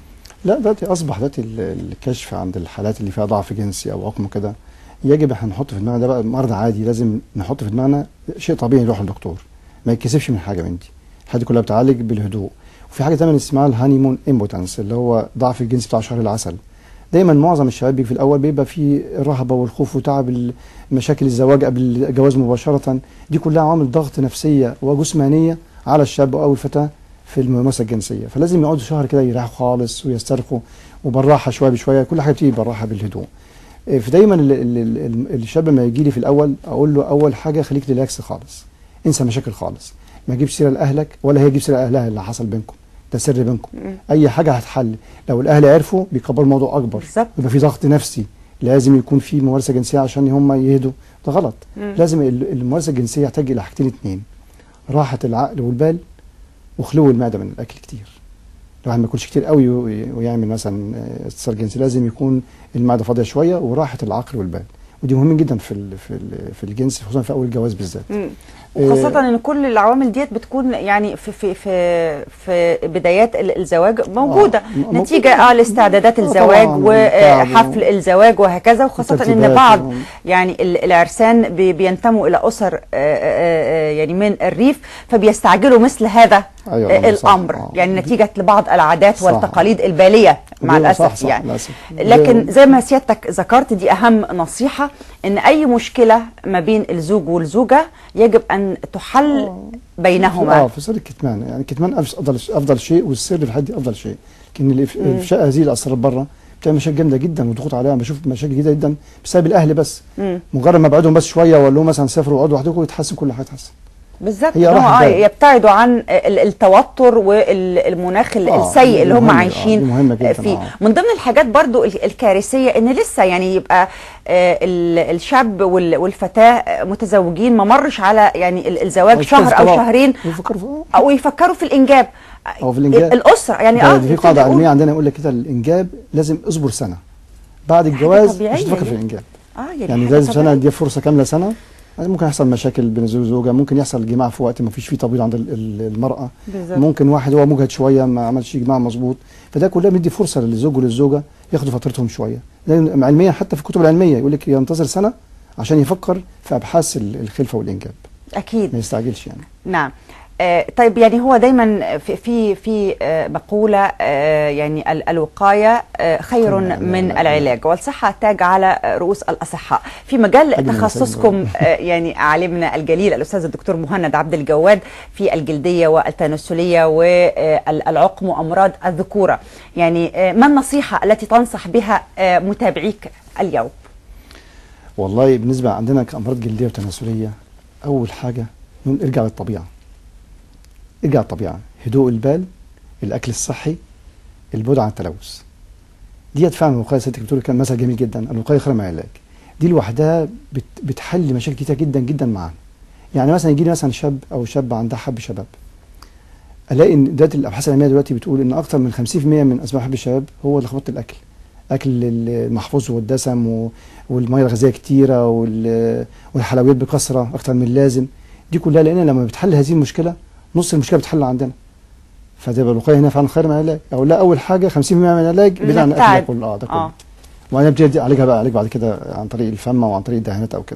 لا دلوقتي اصبح دلوقتي ال- الكشف عند الحالات اللي فيها ضعف جنسي او عقم كده يجب احنا نحط في دماغنا ده بقى مرض عادي لازم نحط في دماغنا شيء طبيعي نروح للدكتور ما يتكسفش من حاجه من دي الحاجات دي كلها بتعالج بالهدوء وفي حاجه دايما اسمها الهانيمون امبوتنس اللي هو ضعف الجنس بتاع شهر العسل دايما معظم الشباب بيجي في الاول بيبقى في الرهبه والخوف وتعب ال- مشاكل الزواج قبل الجواز مباشره دي كلها عوامل ضغط نفسيه وجسمانيه على الشاب او الفتاه في الممارسه الجنسيه فلازم يقعدوا شهر كده يريحوا خالص ويسترخوا وبالراحه شويه بشويه كل حاجه بتيجي بالراحه بالهدوء إيه، فدايما ال- ال- ال- الشاب لما يجي لي في الاول اقول له اول حاجه خليك ريلاكس خالص انسى مشاكل خالص ما تجيبش سيره لاهلك ولا هي تجيب سيره لاهلها اللي حصل بينكم ده سر بينكم اي حاجه هتحل لو الاهل عرفوا بيكبروا الموضوع اكبر بالظبط. يبقى في ضغط نفسي لازم يكون في ممارسه جنسيه عشان هم يهدوا ده غلط لازم ال- الممارسه الجنسيه يحتاج الى حاجتين اتنين راحه العقل والبال وخلو المعده من الاكل كتير الواحد ما ياكلش كتير قوي وي- ويعمل مثلا آه، اتصال جنسي لازم يكون المعده فاضيه شويه وراحه العقل والبال ودي مهمين جدا في ال- في ال- في الجنس خصوصا في اول الجواز بالذات وخاصة ان كل العوامل ديت بتكون يعني في في في في بدايات ال- الزواج موجودة آه، م- نتيجة موجودة. اه لاستعدادات آه، الزواج طبعاً، وحفل الزواج وهكذا وخاصة ان والترتيبات بعض و- يعني ال- العرسان بي- بينتموا الى اسر آه، آه، آه، يعني من الريف فبيستعجلوا مثل هذا أيوة، آه، صح، الامر آه. يعني نتيجة لبعض العادات صح. والتقاليد البالية مع أيوة، صح، الاسف صح، يعني للأسف. لكن ده- زي ما سيادتك ذكرت دي اهم نصيحة ان اي مشكلة ما بين الزوج والزوجة يجب ان تحل بينهما اه في سر الكتمان يعني الكتمان أفس- افضل افضل شيء والسر في الحد افضل شيء لكن اللي في- افشاء هذه الاسرار بره بتعمل مشاكل جامده جدا وضغوط عليها بشوف مشاكل جدا جدا بسبب الاهل بس مجرد ما ابعدهم بس شويه واقول لهم مثلا سافروا وقعدوا لوحدكم يتحسن كل حاجه تتحسن بالظبط هي إن هو راحة آه بال. يبتعدوا عن ال- التوتر والمناخ ال- آه، السيء دي اللي هم مهمة، آه، عايشين دي مهمة جداً، فيه آه. من ضمن الحاجات برضو ال- الكارثيه ان لسه يعني يبقى آه، ال- الشاب وال- والفتاه متزوجين ما مرش على يعني ال- الزواج أو شهر او طلاق. شهرين ويفكروا في- او يفكروا في الانجاب أو في الإنجاب. الاسره يعني ده اه في يبتدي قاعده يقول- علميه عندنا يقول لك كده الانجاب لازم اصبر سنه بعد الجواز طبيعية مش تفكر دي. في الانجاب اه يعني, يعني حاجة لازم سنه طبيعية. دي فرصه كامله سنه يعني ممكن يحصل مشاكل بين الزوج والزوجه ممكن يحصل جماع في وقت ما فيش فيه تبويض عند ال- ال- المراه بالظبط. ممكن واحد هو مجهد شويه ما عملش جماع مظبوط فده كله بيدي فرصه للزوج وللزوجه ياخدوا فترتهم شويه لان علميا حتى في الكتب العلميه يقول لك ينتظر سنه عشان يفكر في ابحاث ال- الخلفه والانجاب اكيد ما يستعجلش يعني نعم آه، طيب يعني هو دايما في في في آه، مقوله آه، يعني ال- الوقايه آه، خير من العلاج والصحه تاج على رؤوس الاصحاء في مجال أجمل تخصصكم آه، يعني عالمنا الجليل الاستاذ الدكتور مهند عبد الجواد في الجلديه والتناسليه والعقم وامراض الذكوره يعني آه، ما النصيحه التي تنصح بها آه، متابعيك اليوم والله بالنسبه عندنا كامراض جلديه وتناسليه اول حاجه نقول ارجع للطبيعه ارجع للطبيعه هدوء البال الاكل الصحي البعد عن التلوث ديت فعلا الوقايه ستك بتقول كان مثل جميل جدا الوقايه خير من العلاج دي لوحدها بت بتحل مشاكل كتير جدا جدا معانا يعني مثلا يجي لي مثلا شاب او شاب عندها حب شباب الاقي ان دلوقتي الابحاث العلميه دلوقتي بتقول ان اكثر من 50% من اسباب حب الشباب هو لخبطه الاكل اكل المحفوظ والدسم و- والميه الغازيه كتيره وال- والحلويات بكثره اكتر من اللازم دي كلها لان لما بتحل هذه المشكله نص المشكله بتحل عندنا فتبقى الوقايه هنا فعلا خير من العلاج او لا اول حاجه 50% من العلاج بعيد عن الاكل نبتعد. ده كله اه ده كله آه. وبعدين بتبتدي عليها بقى عليك بعد كده عن طريق الفم او عن طريق الدهانات او كده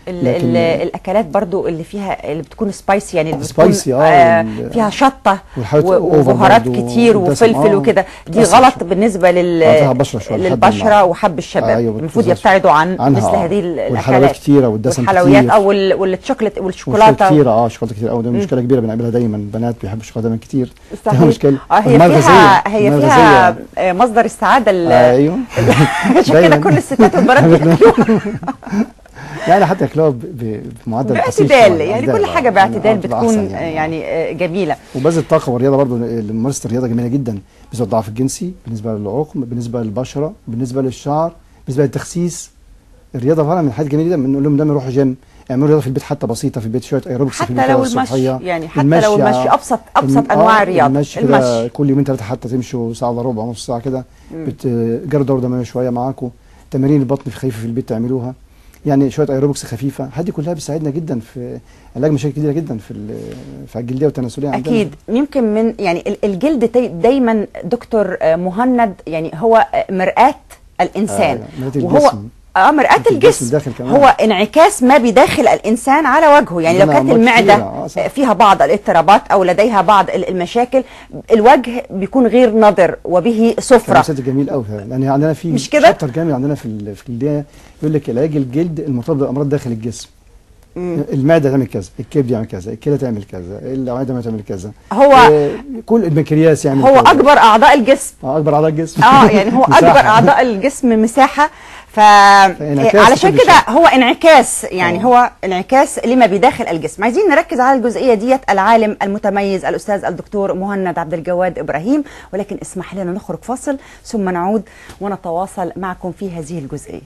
ال لكن- ال الاكلات برضو اللي فيها اللي بتكون سبايسي يعني اللي بتكون سبايسي، آه، آه وال- فيها شطه والحاجات و- أوفر وبهارات برضو كتير والدسم، وفلفل آه، وكده دي بتأثر غلط شوية. بالنسبه لل آه، فيها بشرة شوية، لحد للبشره ما- وحب الشباب أيوة، المفروض بتظهر يبتعدوا عن عنها، مثل آه. هذه والحلويات الاكلات كتيرة والدسم والحلويات كتير. او ال- والشوكليت مشكله والشوكولاته كتيرة اه شوكولاته كتير قوي دي مشكله كبيره بنقابلها دايما بنات بيحبوا الشوكولاته دايما كتير صحيح. ده مشكله اه هي المياه فيها الغازية، هي المياه فيها الغازية. آه، مصدر السعاده ال- ايوه عشان كده دايماً. كل الستات والبنات بياكلوها يعني حتى ياكلوها ب- ب- بمعدل بسيط باعتدال شوية، يعني باعتدال، كل آه. حاجه باعتدال آه، بتبقى بتكون أحسن آه، يعني آه، جميله وبذل الطاقه والرياضه برضو ممارسه الرياضه جميله جدا بالنسبه للضعف الجنسي بالنسبه للعقم بالنسبه للبشره بالنسبه للشعر بالنسبه للتخسيس الرياضه فعلا من الحاجات الجميله جدا بنقول لهم دايما روحوا جيم اعملوا رياضه في البيت حتى بسيطه في البيت شويه ايروبكس في حتى البيت لو كده المشي الصبحية. يعني حتى لو المشي آه. ابسط ابسط الم- انواع آه، الرياضه المشي كده المشي كل يومين ثلاثه حتى تمشوا ساعه الا ربع نص ساعه كده بتجروا دوره دمويه شويه معاكم تمارين البطن في خفيفه في البيت تعملوها يعني شويه ايروبكس خفيفه هذه كلها بتساعدنا جدا في علاج مشاكل كتيره جدا في ال- في الجلديه والتناسليه عندنا اكيد يمكن من يعني ال- الجلد داي- دايما دكتور آه، مهند يعني هو آه، مرآة الانسان آه، مرآة وهو الجسم. اه مرآة مرآة الجسم الجسم داخل كمان. هو انعكاس ما بداخل الانسان على وجهه يعني لو عندنا كانت أمراض المعده كتيرة، آه، صح. آه، فيها بعض الاضطرابات او لديها بعض ال- المشاكل الوجه بيكون غير نضر وبه صفرة مسج جميل قوي يعني عندنا في مش كده؟ شابتر جامد عندنا في ال- في الجلديه يقول لك علاج الجلد المرتبط بالامراض داخل الجسم المعده تعمل كذا الكبد يعمل كذا الكلى تعمل كذا الاوعيه تعمل كذا هو- آه، كل البنكرياس يعمل هو كذا. اكبر اعضاء الجسم آه، اكبر اعضاء الجسم اه يعني هو مساحة. اكبر اعضاء الجسم مساحه ف فانعكاس علشان لكل كده شيء. هو انعكاس يعني آه. هو انعكاس لما بداخل الجسم عايزين نركز على الجزئيه ديت العالم المتميز الاستاذ الدكتور مهند عبد الجواد ابراهيم ولكن اسمح لنا نخرج فاصل ثم نعود ونتواصل معكم في هذه الجزئيه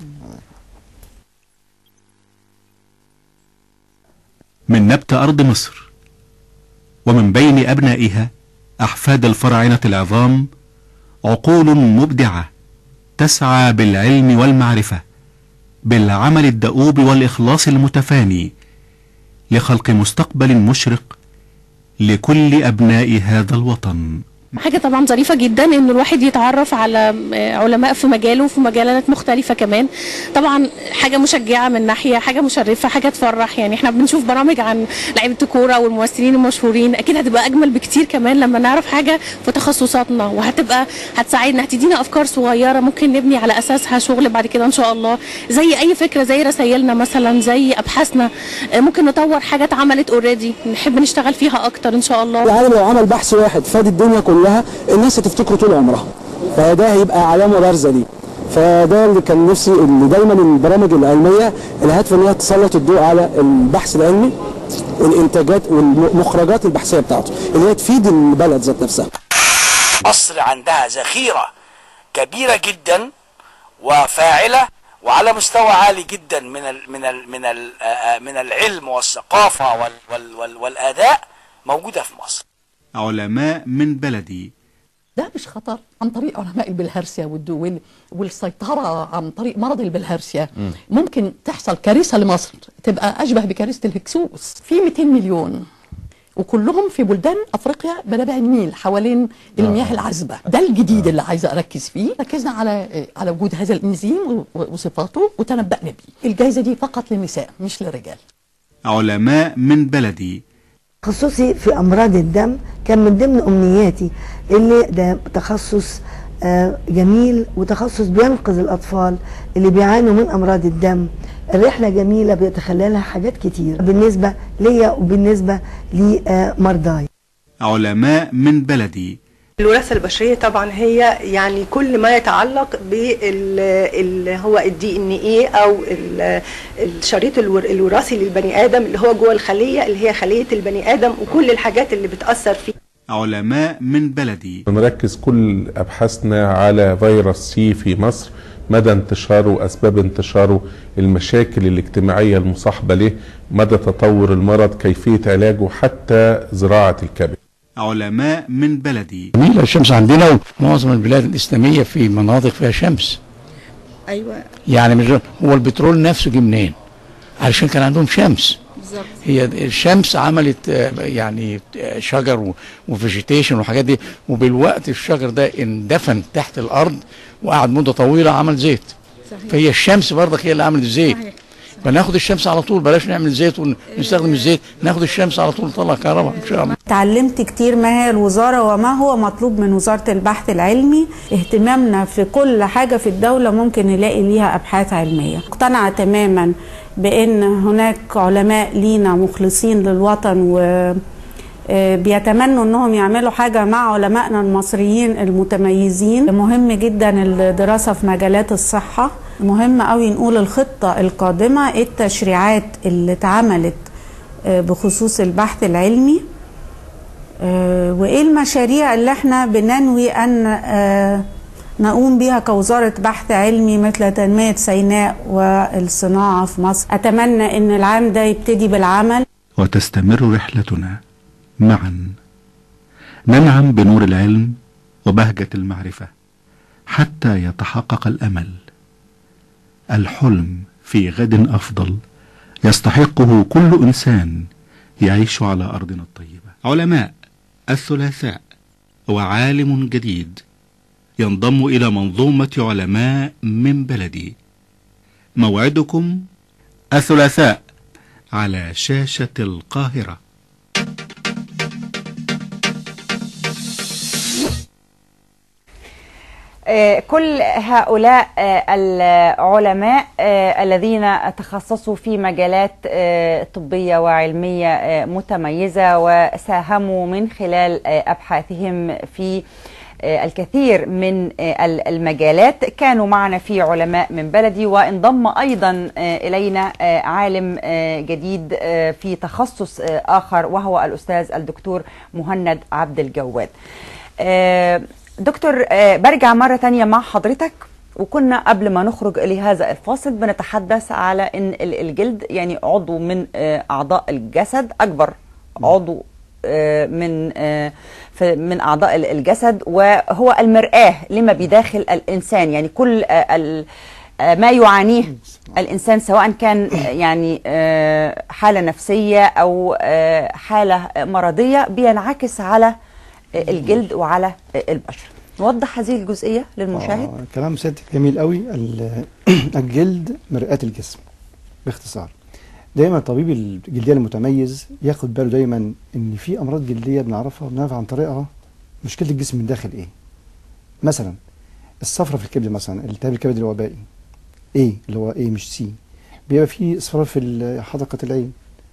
من نبت أرض مصر ومن بين أبنائها أحفاد الفراعنة العظام عقول مبدعة تسعى بالعلم والمعرفة بالعمل الدؤوب والإخلاص المتفاني لخلق مستقبل مشرق لكل أبناء هذا الوطن حاجة طبعا ظريفة جدا ان الواحد يتعرف على آه، علماء في مجاله وفي مجالات مختلفة كمان طبعا حاجة مشجعة من ناحية حاجة مشرفة حاجة تفرح يعني احنا بنشوف برامج عن لعيبة الكورة والممثلين المشهورين اكيد هتبقى اجمل بكتير كمان لما نعرف حاجة في تخصصاتنا وهتبقى هتساعدنا هتدينا افكار صغيرة ممكن نبني على اساسها شغل بعد كده ان شاء الله زي اي فكرة زي رسايلنا مثلا زي ابحاثنا آه، ممكن نطور حاجة اتعملت اوريدي نحب نشتغل فيها اكتر ان شاء الله العالم لو عمل بحث واحد فاد الدنيا كلها الناس هتفتكره طول عمرها فده هيبقى علامه بارزه ليه فده اللي كان نفسي اللي دايما البرامج العلميه الهدف ان هي تسلط الضوء على البحث العلمي والانتاجات والمخرجات البحثيه بتاعته اللي هي تفيد البلد ذات نفسها مصر عندها ذخيرة كبيرة جدا وفاعلة وعلى مستوى عالي جدا من ال من ال من ال من العلم والثقافة وال وال وال والأداء موجودة في مصر. علماء من بلدي ده مش خطر عن طريق علماء البلهارسيا والدو- وال- والسيطرة عن طريق مرض البلهارسيا ممكن تحصل كارثة لمصر تبقى أشبه بكارثة الهكسوس في 200 مليون وكلهم في بلدان افريقيا منابع النيل حوالين المياه العذبه ده الجديد اللي عايزه اركز فيه ركزنا على على وجود هذا الانزيم و- وصفاته وتنبأنا بيه الجائزه دي فقط للنساء مش للرجال علماء من بلدي تخصصي في امراض الدم كان من ضمن امنياتي اللي ده تخصص آه، جميل وتخصص بينقذ الاطفال اللي بيعانوا من امراض الدم الرحله جميله بيتخللها حاجات كتير بالنسبه ليا وبالنسبه لمرضاي علماء من بلدي الوراثة البشرية طبعا هي يعني كل ما يتعلق بال هو الدي ان ايه او ال- الشريط الور- الوراثي للبني ادم اللي هو جوه الخلية اللي هي خلية البني ادم وكل الحاجات اللي بتأثر فيه علماء من بلدي بنركز كل ابحاثنا على فيروس سي في مصر مدى انتشاره اسباب انتشاره المشاكل الاجتماعيه المصاحبه له مدى تطور المرض كيفيه علاجه حتى زراعه الكبد علماء من بلدي جميلة الشمس عندنا ومعظم البلاد الإسلامية في مناطق فيها شمس ايوه يعني مش هو البترول نفسه جه منين؟ علشان كان عندهم شمس بالظبط هي الشمس عملت آه، يعني آه، شجر و- وفيجيتيشن وحاجات دي وبالوقت الشجر ده اندفن تحت الأرض وقعد مدة طويلة عمل زيت صحيح. فهي الشمس برضك هي اللي عملت الزيت صحيح. فناخد الشمس على طول بلاش نعمل زيت ونستخدم الزيت ناخد الشمس على طول نطلع كهرباء ان شاء الله تعلمت كتير ما هي الوزارة وما هو مطلوب من وزارة البحث العلمي اهتمامنا في كل حاجة في الدولة ممكن نلاقي ليها أبحاث علمية مقتنعة تماما بأن هناك علماء لينا مخلصين للوطن و آه، بيتمنوا انهم يعملوا حاجه مع علمائنا المصريين المتميزين مهم جدا الدراسه في مجالات الصحه مهم قوي نقول الخطه القادمه إيه التشريعات اللي اتعملت آه، بخصوص البحث العلمي آه، وايه المشاريع اللي احنا بننوي ان آه، نقوم بها كوزارة بحث علمي مثل تنمية سيناء والصناعة في مصر أتمنى أن العام ده يبتدي بالعمل وتستمر رحلتنا معا ننعم بنور العلم وبهجة المعرفة حتى يتحقق الأمل الحلم في غد أفضل يستحقه كل إنسان يعيش على أرضنا الطيبة علماء الثلاثاء وعالم جديد ينضم إلى منظومة علماء من بلدي موعدكم الثلاثاء على شاشة القاهرة آه، كل هؤلاء آه، العلماء آه، الذين تخصصوا في مجالات آه، طبية وعلمية آه، متميزة وساهموا من خلال آه، أبحاثهم في آه، الكثير من آه، ال- المجالات كانوا معنا في علماء من بلدي وانضم أيضا آه، إلينا آه، عالم آه، جديد آه، في تخصص آه، آخر وهو الأستاذ الدكتور مهند عبد الجواد آه، دكتور آه، برجع مرة تانية مع حضرتك وكنا قبل ما نخرج لهذا الفاصل بنتحدث على ان ال- الجلد يعني عضو من آه، اعضاء الجسد اكبر عضو آه، من آه، في- من اعضاء ال- الجسد وهو المرآة لما بداخل الانسان يعني كل آه، ال- آه، ما يعانيه الانسان سواء كان آه، يعني آه، حالة نفسية او آه، حالة مرضية بينعكس على الجلد وعلى البشرة نوضح هذه الجزئية للمشاهد آه كلام سيادتك جميل قوي ال- الجلد مرآة الجسم باختصار دايما طبيب الجلديه المتميز ياخد باله دايما ان في امراض جلديه بنعرفها بنعرف عن طريقها مشكله الجسم من داخل ايه مثلا الصفرة في الكبد مثلا التهاب الكبد الوبائي ايه اللي هو ايه مش سي بيبقى في اصفرار في ال- حدقه العين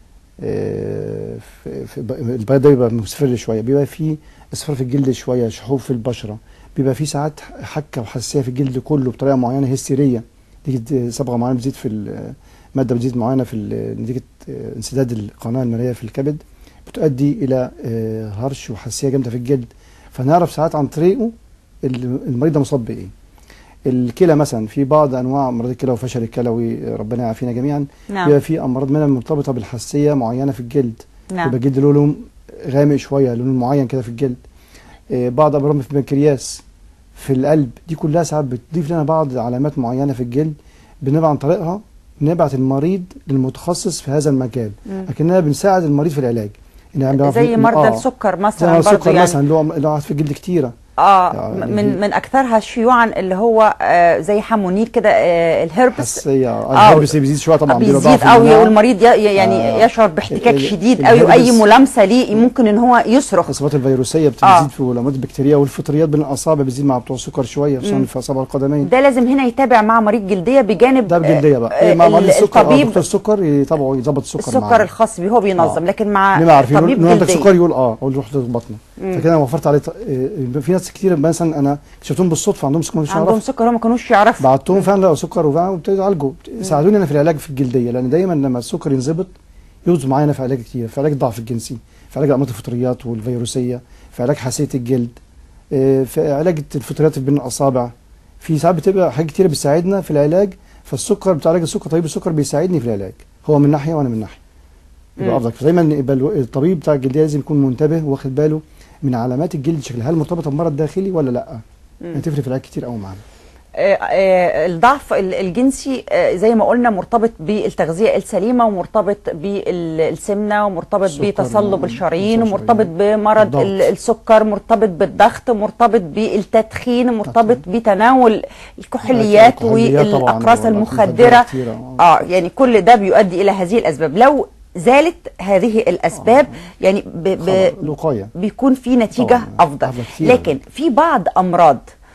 آه، في في ب- البياض ده بيبقى مصفر شويه بيبقى في اصفرار في الجلد شويه شحوب في البشره بيبقى في ساعات حكه وحساسيه في الجلد كله بطريقه معينه هستيريه نتيجه صبغه معينه بتزيد في ال- ماده بتزيد معينه في ال- نتيجه آه، انسداد القناه الماليه في الكبد بتؤدي الى آه، هرش وحساسيه جامده في الجلد فنعرف ساعات عن طريقه ال- المريض ده مصاب بايه الكلى مثلا في بعض انواع امراض الكلى وفشل الكلوي ربنا يعافينا جميعا نعم. بيبقى في امراض منها مرتبطه بالحساسيه معينه في الجلد نعم. يبقى الجلد له لون غامق شويه لون معين كده في الجلد آه، بعض امراض في البنكرياس في القلب دي كلها ساعات بتضيف لنا بعض علامات معينه في الجلد بنبقى عن طريقها نبعت المريض للمتخصص في هذا المجال مم. لكننا بنساعد المريض في العلاج إن بنعرف- زي مرضى آه. السكر زي مثلا مرضى برضه السكر يعني مثلا اللي هو اللي هو في الجلد كتيره اه يعني من من اكثرها شيوعا اللي هو آه زي حمونيك كده آه الهربس حساسيه آه، الهربس بيزيد شويه طبعا بيبقى بيزيد ضعف قوي المناعة. والمريض ي- يعني آه. يشعر باحتكاك ال- شديد قوي الهربس- واي ملامسه ليه ممكن ان هو يصرخ الاصابات الفيروسيه بتزيد آه. في الامراض البكتيريه والفطريات بين الاصابع بتزيد مع بتوع السكر شويه خصوصا مم. في اصابع القدمين ده لازم هنا يتابع مع مريض جلديه بجانب ده بجلديه بقى آه، إيه، مع مريض ال- السكر آه، الطبيب دكتور السكر يتابعه يظبط السكر السكر معاه. الخاص بيه هو بينظم لكن مع ليه ما عارفين طبيب يقول عندك جلديه سكر يقول اه اقول روح بطنه مم. فكده انا وفرت عليه ط- آه، في ناس كتير مثلا انا اكتشفتهم بالصدفه عندهم سكر مش عندهم عارف سكر هم ما كانوش يعرفوا بعتهم فعلا لقوا سكر وفعلا وابتدوا يعالجوا ساعدوني انا في العلاج في الجلديه لان دايما لما السكر ينظبط يوز معانا في علاج كتير في علاج الضعف الجنسي في علاج الامراض الفطريات والفيروسيه في علاج حساسيه الجلد آه، في علاج الفطريات بين الاصابع في ساعات بتبقى حاجات كتيره بتساعدنا في العلاج فالسكر بتاع علاج السكر طبيب السكر بيساعدني في العلاج هو من ناحيه وانا من ناحيه يبقى مم. افضل فدايما يبقى الو- الطبيب بتاع الجلديه لازم يكون منتبه واخد باله من علامات الجلد شكلها هل مرتبطه بمرض داخلي ولا لا مم. هتفرق في العلاج كتير قوي معانا آه، آه، الضعف ال- الجنسي آه، زي ما قلنا مرتبط بالتغذية السليمة ومرتبط بالسمنة ومرتبط السكر بتصلب و- الشرايين الشرايين. ومرتبط بمرض الضغط. ال- السكر مرتبط بالضغط مرتبط بالتدخين مرتبط بتناول الكحوليات الكحوليات طبعاً والأقراص والمخدرات المخدرة كتيرة. اه يعني كل ده بيؤدي إلى هذه الأسباب لو زالت هذه الأسباب يعني ب ب الوقايه بيكون في نتيجة أفضل أفضل كتير. لكن في بعض أمراض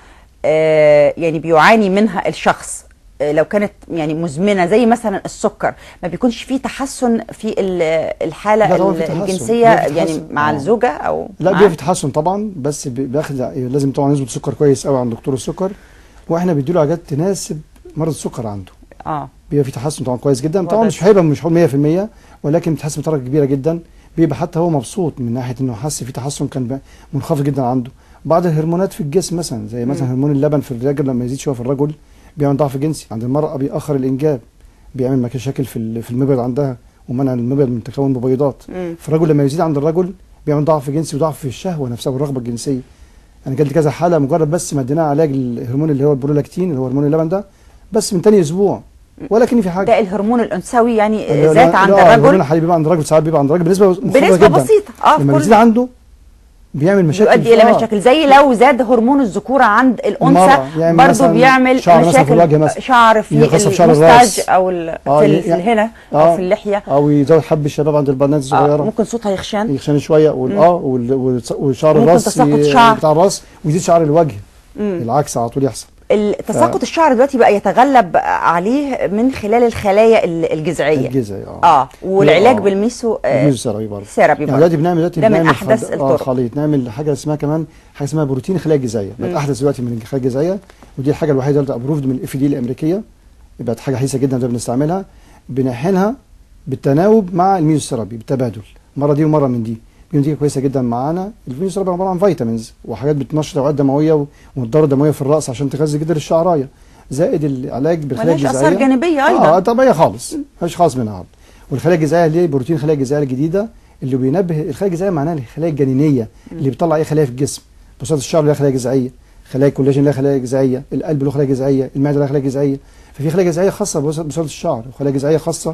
آه، يعني بيعاني منها الشخص آه، لو كانت يعني مزمنه زي مثلا السكر ما بيكونش في تحسن في ال- الحاله لا طبعاً في ال- تحسن. الجنسيه لا في يعني تحسن. مع آه. الزوجه او لا مع- بيبقى في تحسن طبعا بس بي- بياخد لازم طبعا يظبط السكر كويس قوي عند دكتور السكر واحنا بيديله حاجات تناسب مرض السكر عنده اه بيبقى في تحسن طبعا كويس جدا طبعا واضح. مش هيبقى مش 100% ولكن بتحسن بدرجه كبيره جدا بيبقى حتى هو مبسوط من ناحيه انه حس في تحسن كان بقى منخفض جدا عنده بعض الهرمونات في الجسم مثلا زي مثلا مم. هرمون اللبن في الراجل لما يزيد شويه في الرجل بيعمل ضعف جنسي عند المراه بيأخر الانجاب بيعمل مشاكل في ال- في المبيض عندها ومنع المبيض من تكون مبيضات مم. في الرجل لما يزيد عند الرجل بيعمل ضعف جنسي وضعف في الشهوه نفسها والرغبه الجنسيه انا جات لي كذا حاله مجرد بس ما اديناها علاج الهرمون اللي هو البرولاكتين اللي هو هرمون اللبن ده بس من تاني اسبوع ولكن في حاجه ده الهرمون الانثوي يعني اللي هو- زاد لا- عند لا، الهرمون الرجل الحالي بيبقى عند الراجل ساعات بيبقى عند الراجل بنسبه مخفضه بنسبه جدا بسيطه اه لما كل- بيزيد عنده بيعمل مشاكل بيؤدي الى آه. مشاكل زي لو زاد هرمون الذكوره عند المرأة الانثى يعمل برضه مثلاً بيعمل شعر مثلاً في مشاكل الوجه مثلاً. شعر في يخصف شعر المستاج الراس. او ال- آه، في, ال- في يعني- الهنا او آه. في اللحيه او يزود حب الشباب عند البنات آه. الصغيره ممكن صوتها يخشن يخشن شويه وال- مم. اه وال- وال- وشعر ممكن الراس تساقط ي- شعر. بتاع الراس ويزيد شعر الوجه مم. العكس على طول يحصل ال- تساقط الشعر دلوقتي بقى يتغلب عليه من خلال الخلايا ال- الجذعيه الجذعي اه اه والعلاج آه. بالميسو آه، الميزو سيرابي برضه سيرابي يعني برضه. دلوقتي بنعمل دلوقتي ده من بنعمل أحدث خل- الطرق. اه خليط نعمل حاجه اسمها كمان حاجه اسمها بروتين خلايا جذعيه بقت مم. احدث دلوقتي من الخلايا الجذعيه ودي الحاجه الوحيده اللي ابروفد من الاف دي الامريكيه بقت حاجه حديثه جدا ده بنستعملها بنحقنها بالتناوب مع الميزو سيرابي بالتبادل مره دي ومره من دي دي نتيجه كويسه جدا معانا الميزو سيرابي عباره عن فيتامينز وحاجات بتنشط اوعيه دمويه و- والدوره الدمويه في الراس عشان تغذي جدر الشعرايه زائد العلاج بالخلايا ملهاش الجذعيه آثار جانبية أيضاً. اه طبيعيه خالص مفيش خالص منها والخلايا الجذعيه اللي هي بروتين الخلايا الجذعيه الجديده اللي بينبه الخلايا الجذعيه معناها الخلايا الجنينيه اللي بتطلع اي خلايا في الجسم بساط الشعر لها خلايا جذعيه خلايا الكولاجين لها خلايا جذعيه القلب له خلايا جذعيه المعده لها خلايا جذعيه ففي خلايا جذعيه خاصه بوسط بساط الشعر وخلايا جذعيه خاصه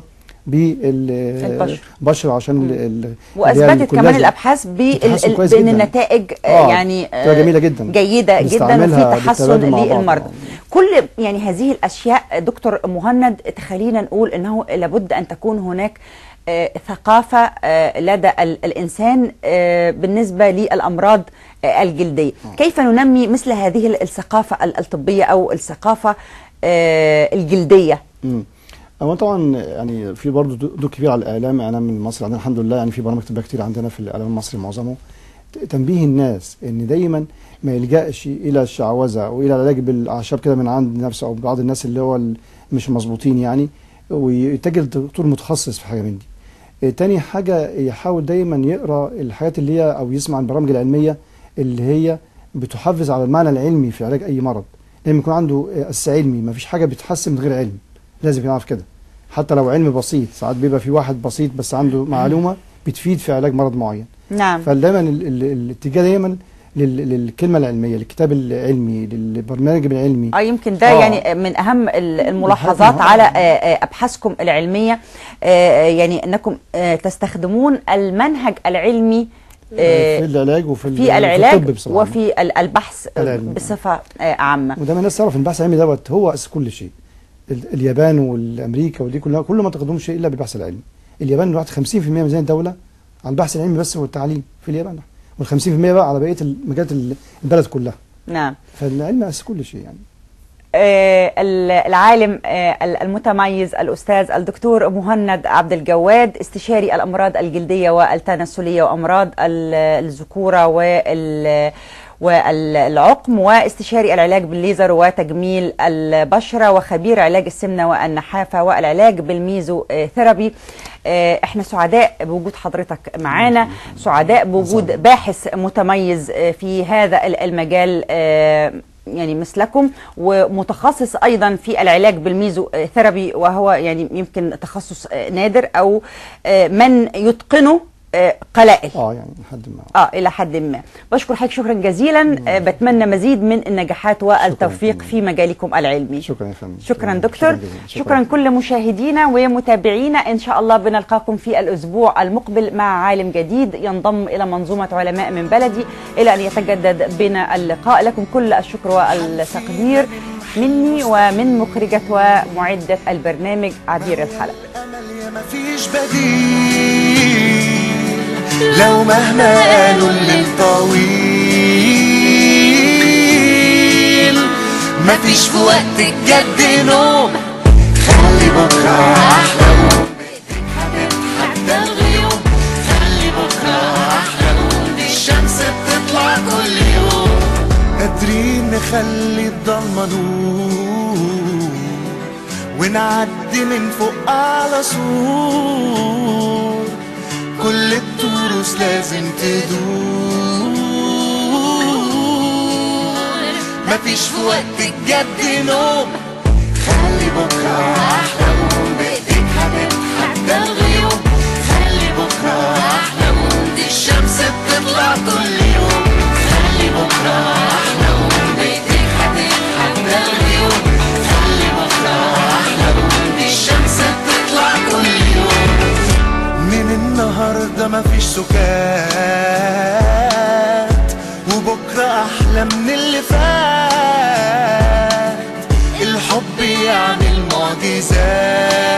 البشر. بالبشر عشان ال- ال- اللي هي واثبتت كمان الكولاجين. الابحاث بال- بتحسن ال- كويس بان جداً. النتائج آه، آه، يعني بتبقى جميلة جداً. جيده جدا بنستعملها وفي تحسن بالتبادل مع بعض. للمرضى كل يعني هذه الاشياء دكتور مهند تخلينا نقول انه لابد ان تكون هناك آه، ثقافه آه، لدى ال- الانسان آه، بالنسبه للامراض آه، الجلديه كيف ننمي مثل هذه ال- الثقافه ال- الطبيه او الثقافه آه، الجلديه امم هو طبعا يعني في برضه دور كبير على الاعلام اعلام المصري عندنا الحمد لله يعني في برامج طبيه كتير عندنا في الاعلام المصري معظمه ت- تنبيه الناس ان دايما ما يلجاش الى الشعوذه والى العلاج بالاعشاب كده من عند نفسه او بعض الناس اللي هو ال- مش مظبوطين يعني ويتجه لدكتور متخصص في حاجه من دي. آه، تاني حاجه يحاول دايما يقرا الحاجات اللي هي او يسمع عن البرامج العلميه اللي هي بتحفز على المعنى العلمي في علاج اي مرض. لازم يكون عنده آه، اساس علمي ما فيش حاجه بتحسن من غير علم. لازم يعرف كده. حتى لو علم بسيط ساعات بيبقى في واحد بسيط بس عنده معلومه بتفيد في علاج مرض معين. نعم فدايما ال- ال- الاتجاه دايما لل- للكلمه العلميه للكتاب العلمي للبرنامج العلمي اه يمكن ده آه. يعني من اهم ال- الملاحظات الحاجات دي، على آه. آه، آه، ابحاثكم العلميه آه، يعني انكم آه، تستخدمون المنهج العلمي آه، في العلاج وفي ال- في العلاج الطب بصراحة. وفي ال- البحث العلمي. بصفه آه، عامه ودايما الناس تعرف ان البحث العلمي دوت هو اساس كل شيء ال- اليابان والامريكا ودي كلها كل ما تقدموا شيء الا بالبحث العلمي اليابان دلوقتي 50% من ميزانيه الدوله على البحث العلمي بس والتعليم في اليابان وال 50% بقى على بقيه المجالات ال- البلد كلها نعم فالعلم اساس كل شيء يعني آه، ال- العالم آه، ال- المتميز الأستاذ الدكتور مهند عبد الجواد استشاري الأمراض الجلدية والتناسلية وأمراض ال- الذكورة وال والعقم واستشاري العلاج بالليزر وتجميل البشرة وخبير علاج السمنة والنحافة والعلاج بالميزو آه، ثيرابي آه، احنا سعداء بوجود حضرتك معانا سعداء بوجود باحث متميز آه، في هذا ال- المجال آه، يعني مثلكم ومتخصص ايضا في العلاج بالميزو آه، ثيرابي وهو يعني يمكن تخصص آه، نادر او آه، من يتقنه آه، قلائل اه يعني لحد ما اه الى حد ما بشكر حضرتك شكرا جزيلا آه بتمنى مزيد من النجاحات والتوفيق في مجالكم العلمي شكرا يا فندم شكرا دكتور جزيلا. شكرا كل مشاهدينا ومتابعينا ان شاء الله بنلقاكم في الاسبوع المقبل مع عالم جديد ينضم الى منظومه علماء من بلدي الى ان يتجدد بنا اللقاء لكم كل الشكر والتقدير مني ومن مخرجه ومعده البرنامج عبير الحلب مفيش بديل لو مهما قالوا الليل طويل مفيش في وقت الجد نوم خلي بكرة أحلى يوم حتى الغيوم خلي بكرة أحلى يوم دي الشمس بتطلع كل يوم قادرين نخلي الضلمة نور ونعدي من فوق على سور كل التروس لازم تدور مفيش في وقت الجد نوم خلي بكرة أحلى يوم بإيديك هتتحدى الغيوم خلي بكرة أحلى يوم دي الشمس بتطلع كل يوم خلي بكرة أحلى يوم بإيديك هتتحدى الغيوم خلي بكرة أحلى يوم دي الشمس بتطلع كل يوم من النهاردة مفيش سكات وبكرة أحلى من اللي فات الحب يعمل معجزات